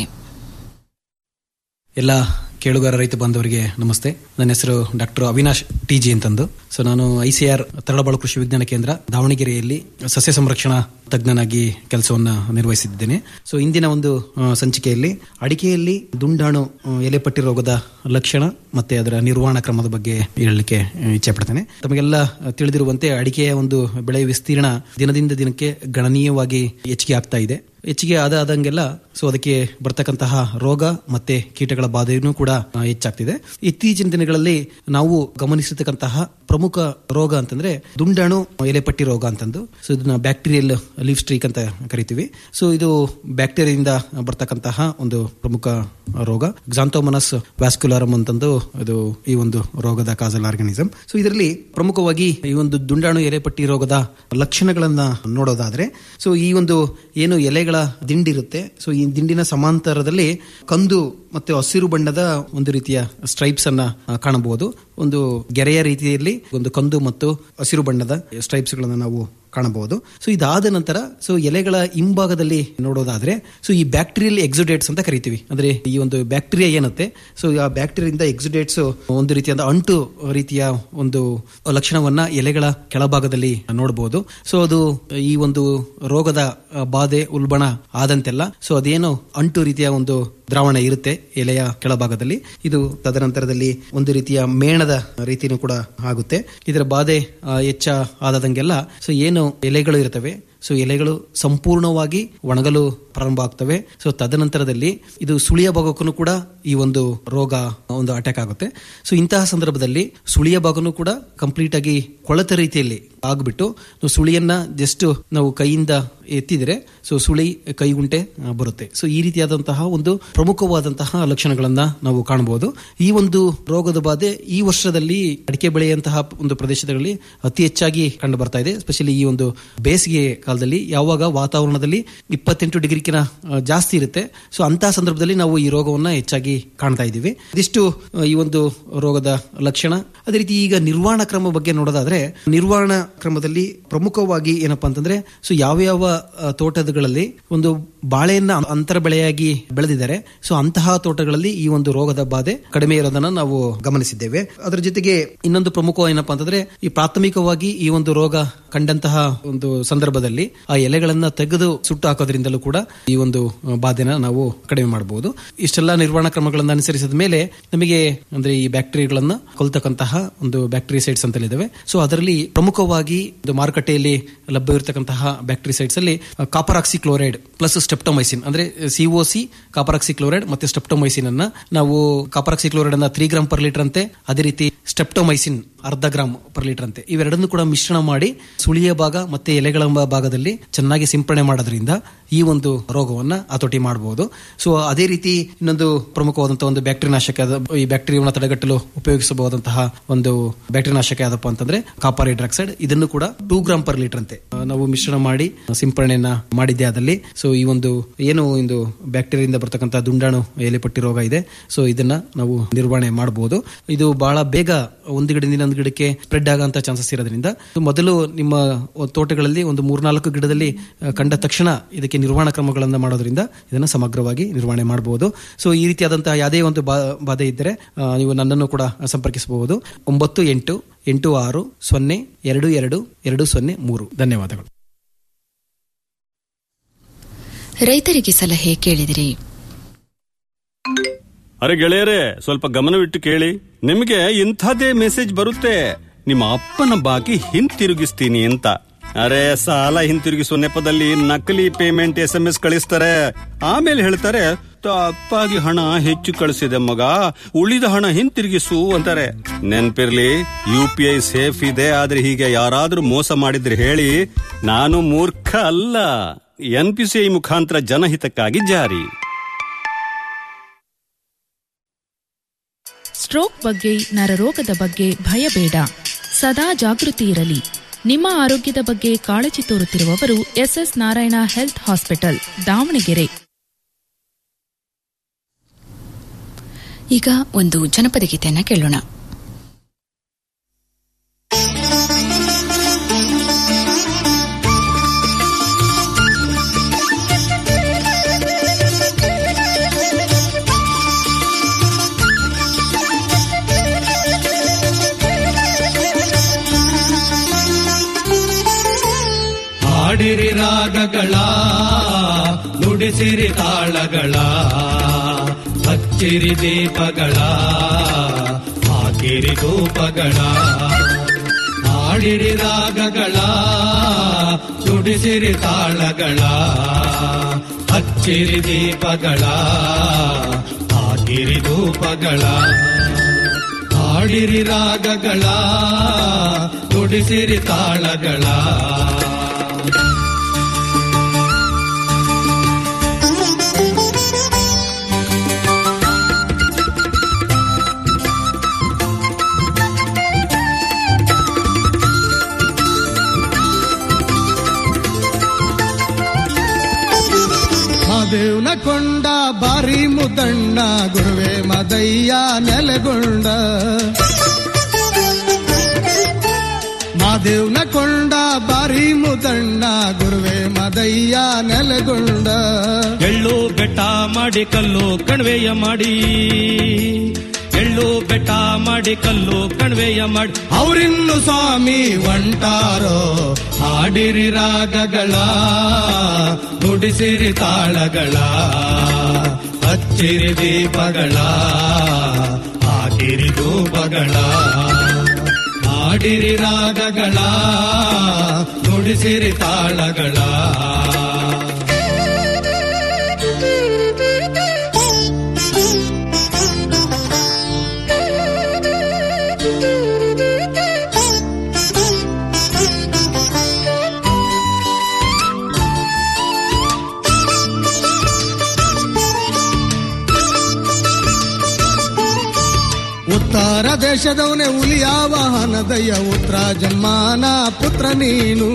ಎಲ್ಲ ಕೇಳುಗಾರ ರೈತ ಬಾಂಧವರಿಗೆ ನಮಸ್ತೆ ನನ್ನ ಹೆಸರು ಡಾಕ್ಟರ್ ಅವಿನಾಶ್ ಟಿ ಜಿ ಅಂತಂದು ಸೊ ನಾನು ಐಸಿಆರ್ ತರಳಬಾಳು ಕೃಷಿ ವಿಜ್ಞಾನ ಕೇಂದ್ರ ದಾವಣಗೆರೆಯಲ್ಲಿ ಸಸ್ಯ ಸಂರಕ್ಷಣಾ ತಜ್ಞನಾಗಿ ಕೆಲಸವನ್ನ ನಿರ್ವಹಿಸಿದ್ದೇನೆ ಸೊ ಇಂದಿನ ಒಂದು ಆ, ಸಂಚಿಕೆಯಲ್ಲಿ ಅಡಿಕೆಯಲ್ಲಿ ದುಂಡಾಣು ಆ, ಎಲೆಪಟ್ಟಿ ರೋಗದ ಲಕ್ಷಣ ಮತ್ತೆ ಅದರ ನಿರ್ವಹಣಾ ಕ್ರಮದ ಬಗ್ಗೆ ಹೇಳಲಿಕ್ಕೆ ಆ, ಇಚ್ಛೆ ಪಡ್ತೇನೆ ತಮಗೆಲ್ಲ ತಿಳಿದಿರುವಂತೆ ಅಡಿಕೆಯ ಒಂದು ಬೆಳೆ ವಿಸ್ತೀರ್ಣ ದಿನದಿಂದ ದಿನಕ್ಕೆ ಗಣನೀಯವಾಗಿ ಹೆಚ್ಚಿಗೆ ಆಗ್ತಾ ಇದೆ ಹೆಚ್ಚಿಗೆ ಆದ ಆದಂಗೆಲ್ಲ ಸೊ ಅದಕ್ಕೆ ಬರ್ತಕ್ಕಂತಹ ರೋಗ ಮತ್ತೆ ಕೀಟಗಳ ಬಾಧೆಯೂ ಕೂಡ ಆ, ಹೆಚ್ಚಾಗ್ತಿದೆ ಇತ್ತೀಚಿನ ದಿನಗಳಲ್ಲಿ ನಾವು ಗಮನಿಸಿರ್ತಕ್ಕಂತಹ ಪ್ರಮುಖ ರೋಗ ಅಂತಂದ್ರೆ ದುಂಡಾಣು ಎಲೆಪಟ್ಟಿ ರೋಗ ಅಂತಂದು ಸೊ ಇದನ್ನ ಬ್ಯಾಕ್ಟೀರಿಯಲ್ ಲೀವ್ ಸ್ಟ್ರೀಕ್ ಅಂತ ಕರಿತೀವಿ ಸೊ ಇದು ಬ್ಯಾಕ್ಟೀರಿಯಾದಿಂದ ಬರ್ತಕ್ಕಂತಹ ಒಂದು ಪ್ರಮುಖ ರೋಗ ಗ್ಸಾಂತೋಮನಸ್ ವ್ಯಾಸ್ಕ್ಯುಲಾರಮ್ ಅಂತಂದು ಇದು ಈ ಒಂದು ರೋಗದ ಕಾಸಲ್ ಆರ್ಗನಿಸಮ್ ಸೊ ಇದರಲ್ಲಿ ಪ್ರಮುಖವಾಗಿ ಈ ಒಂದು ದುಂಡಾಣು ಎಲೆಪಟ್ಟಿ ರೋಗದ ಲಕ್ಷಣಗಳನ್ನ ನೋಡೋದಾದ್ರೆ ಸೊ ಈ ಒಂದು ಏನು ಎಲೆಗಳ ದಿಂಡಿರುತ್ತೆ ಸೊ ಈ ದಿಂಡಿನ ಸಮಾಂತರದಲ್ಲಿ ಕಂದು ಮತ್ತೆ ಹಸಿರು ಬಣ್ಣದ ಒಂದು ರೀತಿಯ ಸ್ಟ್ರೈಪ್ಸ್ ಅನ್ನ ಆ, ಕಾಣಬಹುದು ಒಂದು ಗೆರೆಯ ರೀತಿಯಲ್ಲಿ ಒಂದು ಕಂದು ಮತ್ತು ಹಸಿರು ಬಣ್ಣದ ಸ್ಟ್ರೈಪ್ಸ್ ಗಳನ್ನ ನಾವು ಕಾಣಬಹುದು ಸೊ ಇದಾದ ನಂತರ ಸೊ ಎಲೆಗಳ ಹಿಂಭಾಗದಲ್ಲಿ ನೋಡೋದಾದ್ರೆ ಸೊ ಈ ಬ್ಯಾಕ್ಟೀರಿಯಲ್ ಎಕ್ಸುಡೇಟ್ಸ್ ಅಂತ ಕರಿತೀವಿ ಅಂದ್ರೆ ಈ ಒಂದು ಬ್ಯಾಕ್ಟೀರಿಯಾ ಏನತ್ತೆ ಸೊ ಆ ಬ್ಯಾಕ್ಟೀರಿಯಿಂದ ಎಕ್ಸುಡೇಟ್ಸ್ ಒಂದು ರೀತಿಯಾದ ಅಂಟು ರೀತಿಯ ಒಂದು ಲಕ್ಷಣವನ್ನ ಎಲೆಗಳ ಕೆಳಭಾಗದಲ್ಲಿ ನೋಡಬಹುದು ಸೊ ಅದು ಈ ಒಂದು ರೋಗದ ಆ, ಬಾಧೆ ಉಲ್ಬಣ ಆದಂತೆಲ್ಲ ಸೊ ಅದೇನು ಅಂಟು ರೀತಿಯ ಒಂದು ದ್ರಾವಣ ಇರುತ್ತೆ ಎಲೆಯ ಕೆಳಭಾಗದಲ್ಲಿ ಇದು ತದನಂತರದಲ್ಲಿ ಒಂದು ರೀತಿಯ ಮೇಣದ ರೀತಿನೂ ಕೂಡ ಆಗುತ್ತೆ ಇದರ ಬಾಧೆ ಆ, ಹೆಚ್ಚ ಆದಂಗೆಲ್ಲ ಸೊ ಏನು ಎಲೆಗಳು ಇರ್ತವೆ ಸೊ ಎಲೆಗಳು ಸಂಪೂರ್ಣವಾಗಿ ಒಣಗಲು ಪ್ರಾರಂಭ ಆಗ್ತವೆ ಸೊ ತದನಂತರದಲ್ಲಿ ಇದು ಸುಳಿಯ ಭಾಗಕ್ಕೂ ಕೂಡ ಈ ಒಂದು ರೋಗ ಒಂದು ಅಟ್ಯಾಕ್ ಆಗುತ್ತೆ ಸೊ ಇಂತಹ ಸಂದರ್ಭದಲ್ಲಿ ಸುಳಿಯ ಭಾಗನೂ ಕೂಡ ಕಂಪ್ಲೀಟ್ ಆಗಿ ಕೊಳೆತ ರೀತಿಯಲ್ಲಿ ಆಗ್ಬಿಟ್ಟು ನಾವು ಸುಳಿಯನ್ನ ಜಸ್ಟ್ ನಾವು ಕೈಯಿಂದ ಎತ್ತಿದರೆ ಸೊ ಸುಳಿ ಕೈಗುಂಟೆ ಆ, ಬರುತ್ತೆ ಸೊ ಈ ರೀತಿಯಾದಂತಹ ಒಂದು ಪ್ರಮುಖವಾದಂತಹ ಲಕ್ಷಣಗಳನ್ನ ನಾವು ಕಾಣಬಹುದು ಈ ಒಂದು ರೋಗದ ಬಾಧೆ ಈ ವರ್ಷದಲ್ಲಿ ಅಡಿಕೆ ಬೆಳೆಯಂತಹ ಒಂದು ಪ್ರದೇಶಗಳಲ್ಲಿ ಅತಿ ಹೆಚ್ಚಾಗಿ ಕಂಡು ಬರ್ತಾ ಇದೆ ಸ್ಪೆಷಲಿ ಈ ಒಂದು ಬೇಸಿಗೆ ಕಾಲದಲ್ಲಿ ಯಾವಾಗ ವಾತಾವರಣದಲ್ಲಿ ಇಪ್ಪತ್ತೆಂಟು ಡಿಗ್ರಿಕಿನ ಆ, ಜಾಸ್ತಿ ಇರುತ್ತೆ ಸೊ ಅಂತಹ ಸಂದರ್ಭದಲ್ಲಿ ನಾವು ಈ ರೋಗವನ್ನ ಹೆಚ್ಚಾಗಿ ಕಾಣ್ತಾ ಇದ್ದೀವಿ ಇದಿಷ್ಟು ಆ, ಈ ಒಂದು ರೋಗದ ಲಕ್ಷಣ ಅದೇ ರೀತಿ ಈಗ ನಿರ್ವಹಣಾ ಕ್ರಮ ಬಗ್ಗೆ ನೋಡೋದಾದ್ರೆ ನಿರ್ವಹಣಾ ಕ್ರಮದಲ್ಲಿ ಪ್ರಮುಖವಾಗಿ ಏನಪ್ಪಾ ಅಂತಂದ್ರೆ ಸೊ ಯಾವ ಯಾವ ಆ, ತೋಟಗಳಲ್ಲಿ ಒಂದು ಬಾಳೆಯನ್ನ ಅಂತರ ಬೆಳೆಯಾಗಿ ಬೆಳೆದಿದ್ದಾರೆ ಸೊ ಅಂತಹ ತೋಟಗಳಲ್ಲಿ ಈ ಒಂದು ರೋಗದ ಬಾಧೆ ಕಡಿಮೆ ಇರೋದನ್ನ ನಾವು ಗಮನಿಸಿದ್ದೇವೆ ಅದರ ಜೊತೆಗೆ ಇನ್ನೊಂದು ಪ್ರಮುಖ ಏನಪ್ಪಾ ಅಂತಂದ್ರೆ ಈ ಪ್ರಾಥಮಿಕವಾಗಿ ಈ ಒಂದು ರೋಗ ಕಂಡಂತಹ ಒಂದು ಸಂದರ್ಭದಲ್ಲಿ ಆ ಎಲೆಗಳನ್ನ ತೆಗೆದು ಸುಟ್ಟು ಹಾಕೋದ್ರಿಂದಲೂ ಕೂಡ ಈ ಒಂದು ಆ, ಬಾಧೆನ ನಾವು ಕಡಿಮೆ ಮಾಡಬಹುದು ಇಷ್ಟೆಲ್ಲ ನಿರ್ವಹಣಾ ಕ್ರಮಗಳನ್ನು ಅನುಸರಿಸಿದ ಮೇಲೆ ನಮಗೆ ಅಂದ್ರೆ ಈ ಬ್ಯಾಕ್ಟೀರಿಯಾಗಳನ್ನ ಕೊಲ್ತಕ್ಕಂತಹ ಒಂದು ಬ್ಯಾಕ್ಟೀರಿಯಸೈಡ್ಸ್ ಅಂತ ಇದಾವೆ ಸೊ ಅದರಲ್ಲಿ ಪ್ರಮುಖವಾಗಿ ಮುಖ್ಯವಾಗಿ ಇದು ಮಾರುಕಟ್ಟೆಯಲ್ಲಿ ಲಭ್ಯವಿರತಕ್ಕಂತಹ ಬ್ಯಾಕ್ಟರಿಸೈಡ್ಸ್ ಅಲ್ಲಿ copper oxychloride plus streptomycin ಅಂದ್ರೆ ಸಿಒಸಿ ಕಾಪರ್ ಆಕ್ಸಿ ಕ್ಲೋರೈಡ್ ಮತ್ತೆ ಸ್ಟೆಪ್ಟೊಮೈಸಿನ್ ಅನ್ನ ನಾವು ಕಾಪರ್ ಆಕ್ಸಿ ಕ್ಲೋರೈಡ್ ಅನ್ನ ತ್ರೀ ಗ್ರಾಮ್ ಪರ್ ಲೀಟರ್ ಅಂತೆ ಅದೇ ರೀತಿ ಸ್ಟೆಪ್ಟೊಮೈಸಿನ್ ಅರ್ಧ ಗ್ರಾಮ್ ಪರ್ ಲೀಟರ್ ಅಂತೆ ಇವೆರಡನ್ನು ಕೂಡ ಮಿಶ್ರಣ ಮಾಡಿ ಸುಳಿಯ ಭಾಗ ಮತ್ತೆ ಎಲೆಗಳ ಭಾಗದಲ್ಲಿ ಚೆನ್ನಾಗಿ ಸಿಂಪಡಣೆ ಮಾಡೋದ್ರಿಂದ ಈ ಒಂದು ರೋಗವನ್ನ ಹತೋಟಿ ಮಾಡಬಹುದು ಸೊ ಅದೇ ರೀತಿ ಇನ್ನೊಂದು ಪ್ರಮುಖವಾದಂತಹ ಒಂದು ಬ್ಯಾಕ್ಟೀರಿಯಾ ನಾಶಕ ಈ ಬ್ಯಾಕ್ಟೀರಿಯಾವನ್ನು ತಡೆಗಟ್ಟಲು ಉಪಯೋಗಿಸಬಹುದಂತಹ ಒಂದು ಬ್ಯಾಕ್ಟೀರಿಯಾ ನಾಶಕ ಯಾವ್ದಪ್ಪ ಅಂತಂದ್ರೆ ಕಾಪರ್ ಹೈಡ್ರಾಕ್ಸೈಡ್ ಇದನ್ನು ಕೂಡ ಟೂ ಗ್ರಾಮ್ ಪರ್ ಲೀಟರ್ ಅಂತೆ ಆ, ನಾವು ಮಿಶ್ರಣ ಮಾಡಿ ಸಿಂಪಡಣೆಯನ್ನ ಮಾಡಿದ್ದೆ ಆದಲ್ಲಿ ಸೊ ಈ ಒಂದು ಏನು ಒಂದು ಬ್ಯಾಕ್ಟೀರಿಯಿಂದ ಬರ್ತಕ್ಕಂಥ ದುಂಡಾಣು ಎಲೆಪಟ್ಟಿ ರೋಗ ಇದೆ ಸೊ ಇದನ್ನ ನಾವು ನಿರ್ವಹಣೆ ಮಾಡಬಹುದು ಇದು ಬಹಳ ಬೇಗ ಒಂದು ಗಿಡದಿಂದ ಒಂದು ಗಿಡಕ್ಕೆ ಸ್ಪ್ರೆಡ್ ಆಗಂತ ಚಾನ್ಸಸ್ ಇರೋದ್ರಿಂದ ಮೊದಲು ನಿಮ್ಮ ತೋಟಗಳಲ್ಲಿ ಒಂದು ಮೂರ್ನಾಲ್ಕು ಗಿಡದಲ್ಲಿ ಆ, ಕಂಡ ತಕ್ಷಣ ಇದಕ್ಕೆ ನಿರ್ವಹಣಾ ಕ್ರಮಗಳನ್ನು ಮಾಡೋದ್ರಿಂದ ಇದನ್ನು ಸಮಗ್ರವಾಗಿ ನಿರ್ವಹಣೆ ಮಾಡಬಹುದು ಸೊ ಈ ರೀತಿಯಾದಂತಹ ಯಾವುದೇ ಒಂದು ಬಾ- ಬಾಧೆ ಇದ್ದರೆ ಆ, ನೀವು ನನ್ನನ್ನು ಕೂಡ ಸಂಪರ್ಕಿಸಬಹುದು ಒಂಬತ್ತು ಎಂಟು ಎಂಟು ಆರು ಸೊನ್ನೆ ಎರಡು ಎರಡು ಎರಡು ಸೊನ್ನೆ ಮೂರು ಧನ್ಯವಾದಗಳು ರೈತರಿಗೆ ಸಲಹೆ ಕೇಳಿದಿರಿ ಅರೆ ಗೆಳೆಯರೇ ಸ್ವಲ್ಪ ಗಮನವಿಟ್ಟು ಕೇಳಿ ನಿಮಗೆ ಇಂಥದೇ ಮೆಸೇಜ್ ಬರುತ್ತೆ ನಿಮ್ಮ ಅಪ್ಪನ ಬಾಕಿ ಹಿಂತಿರುಗಿಸ್ತೀನಿ ಅಂತ ಅರೆ ಸಾಲ ಹಿಂತಿರುಗಿಸುವ ನೆಪದಲ್ಲಿ ನಕಲಿ ಪೇಮೆಂಟ್ ಎಸ್ ಎಂ ಎಸ್ ಕಳಿಸ್ತಾರೆ ಆಮೇಲೆ ಹೇಳ್ತಾರೆ ತಪ್ಪಾಗಿ ಹಣ ಹೆಚ್ಚು ಕಳಿಸಿದೆ ಮಗ ಉಳಿದ ಹಣ ಹಿಂತಿರುಗಿಸು ಅಂತಾರೆ ನೆನ್ಪಿರ್ಲಿ ಯು ಪಿ ಐ ಸೇಫ್ ಇದೆ ಆದ್ರೆ ಹೀಗೆ ಯಾರಾದ್ರೂ ಮೋಸ ಮಾಡಿದ್ರೆ ಹೇಳಿ ನಾನು ಮೂರ್ಖ ಅಲ್ಲ ಎನ್ ಪಿ ಸಿ ಐ ಮುಖಾಂತರ ಜನಹಿತಕ್ಕಾಗಿ ಜಾರಿ ಸ್ಟ್ರೋಕ್ ಬಗ್ಗೆ ನರರೋಗದ ಬಗ್ಗೆ ಭಯ ಬೇಡ ಸದಾ ಜಾಗೃತಿ ಇರಲಿ ನಿಮ್ಮ ಆರೋಗ್ಯದ ಬಗ್ಗೆ ಕಾಳಜಿ ತೋರುತ್ತಿರುವವರು SS Narayana health hospital Davangere ಈಗ ಒಂದು ಜನಪದ ಗೀತೆಯನ್ನ ಕೇಳೋಣ ಹಾಡಿರಿ ರಾಗಗಳ ನುಡಿಸಿರಿ ತಾಳಗಳ ಹಚ್ಚಿರಿ ದೀಪಗಳ ಹಾಕಿರಿ ಧೂಪಗಳ ಹಾಡಿರಿ ರಾಗಗಳ ನುಡಿಸಿರಿ ತಾಳಗಳ ಹಚ್ಚಿರಿ ದೀಪಗಳ ಹಾಕಿರಿ ಧೂಪಗಳ ಹಾಡಿರಿ ರಾಗಗಳ ನುಡಿಸಿರಿ ತಾಳಗಳ ಮಾದೇವ್ನ ಕೊಂಡ ಬಾರಿ ಮುದಣ್ಣ ಗುರುವೆ ಮದಯ್ಯ ನೆಲೆಗೊಂಡ ಮಾದೇವ್ನ ಕೊಂಡ ಬಾರಿ ಮುದಣ್ಣ ಗುರುವೆ ಮದಯ್ಯ ನೆಲೆಗೊಂಡ ಎಳ್ಳು ಬೆಟ್ಟ ಮಾಡಿ ಕಲ್ಲು ಕಣ್ವೆಯ ಮಾಡಿ ಎಳ್ಳು ಬೆಟ್ಟ ಮಾಡಿ ಕಲ್ಲು ಕಣ್ವೆಯ ಮಾಡಿ ಅವರಿನ್ನು ಸ್ವಾಮಿ ಒಂಟಾರೋ ಹಾಡಿರಿ ರಾಗಗಳ ನುಡಿಸಿರಿ ತಾಳಗಳ ಹಚ್ಚಿರಿ ದೀಪಗಳ ಹಾಕಿರಿ ಧೂಪಗಳ ಹಾಡಿರಿ ರಾಗಗಳ ನುಡಿಸಿರಿ ತಾಳಗಳ ಉತ್ತರ ದೇಶದವನೇ ಹುಲಿಯ ವಾಹನದಯ್ಯ ಉತ್ತರ ಜನ್ಮಾನ ಪುತ್ರ ನೀನು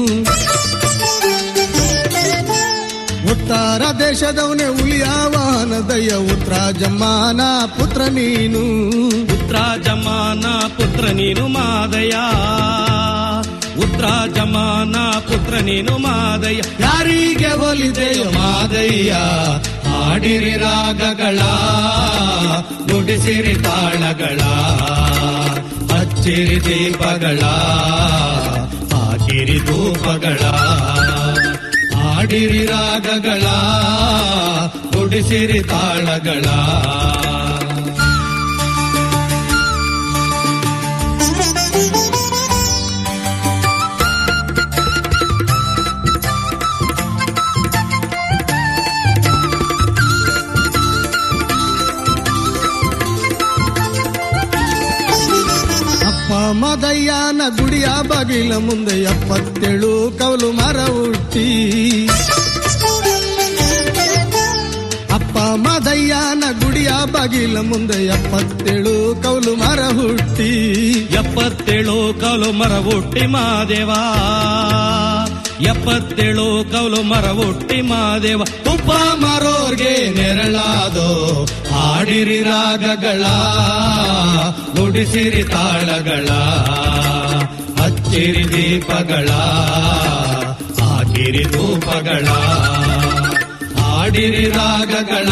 ಉತ್ತರ ದೇಶದವನೇ ಹುಲಿಯ ವಾಹನದಯ್ಯ ಉತ್ತರ ಜನ್ಮಾನ ಪುತ್ರ ನೀನು ಪುತ್ರ ಜಮಾನ ಪುತ್ರ ನೀನು ಮಾದಯ ಉತ್ರ ಜಮಾನ ಪುತ್ರ ನೀನು ಮಾದಯ್ಯ ಯಾರಿಗೆ ಒಲಿದೆಯೋ ಮಾದಯ್ಯ ಹಾಡಿರಿ ರಾಗಗಳ ನುಡಿಸಿರಿ ತಾಳಗಳ ಹಚ್ಚಿರಿ ದೀಪಗಳ ಹಾಕಿರಿ ಧೂಪಗಳ ಹಾಡಿರಿ ರಾಗಗಳ ನುಡಿಸಿರಿ ತಾಳಗಳ ಮದಯ್ಯನ ಗುಡಿಯ ಬಾಗಿಲ ಮುಂದೆ ಎಪ್ಪತ್ತೇಳು ಕೌಲು ಮರ ಹುಟ್ಟಿ ಅಪ್ಪ ಮದಯ್ಯನ ಗುಡಿಯ ಬಾಗಿಲ ಮುಂದೆ ಎಪ್ಪತ್ತೇಳು ಕೌಲು ಮರ ಹುಟ್ಟಿ ಎಪ್ಪತ್ತೇಳು ಕೌಲು ಮರ ಹುಟ್ಟಿ ಮಾದೇವ ಎಪ್ಪತ್ತೇಳು ಕೌಲು ಮರ ಹುಟ್ಟಿ ಮಾದೇವ ತುಪ್ಪ ಮರೋರ್ಗೆ ನೆರಳಾದೋ ಆಡಿರಿ ರಾಗಗಳ ನುಡಿಸಿರಿ ತಾಳಗಳ ಹಚ್ಚಿರಿ ದೀಪಗಳ ಹಾಕಿರಿ ಧೂಪಗಳ ಆಡಿರಿ ರಾಗಗಳ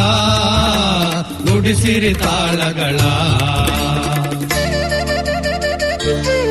ನುಡಿಸಿರಿ ತಾಳಗಳ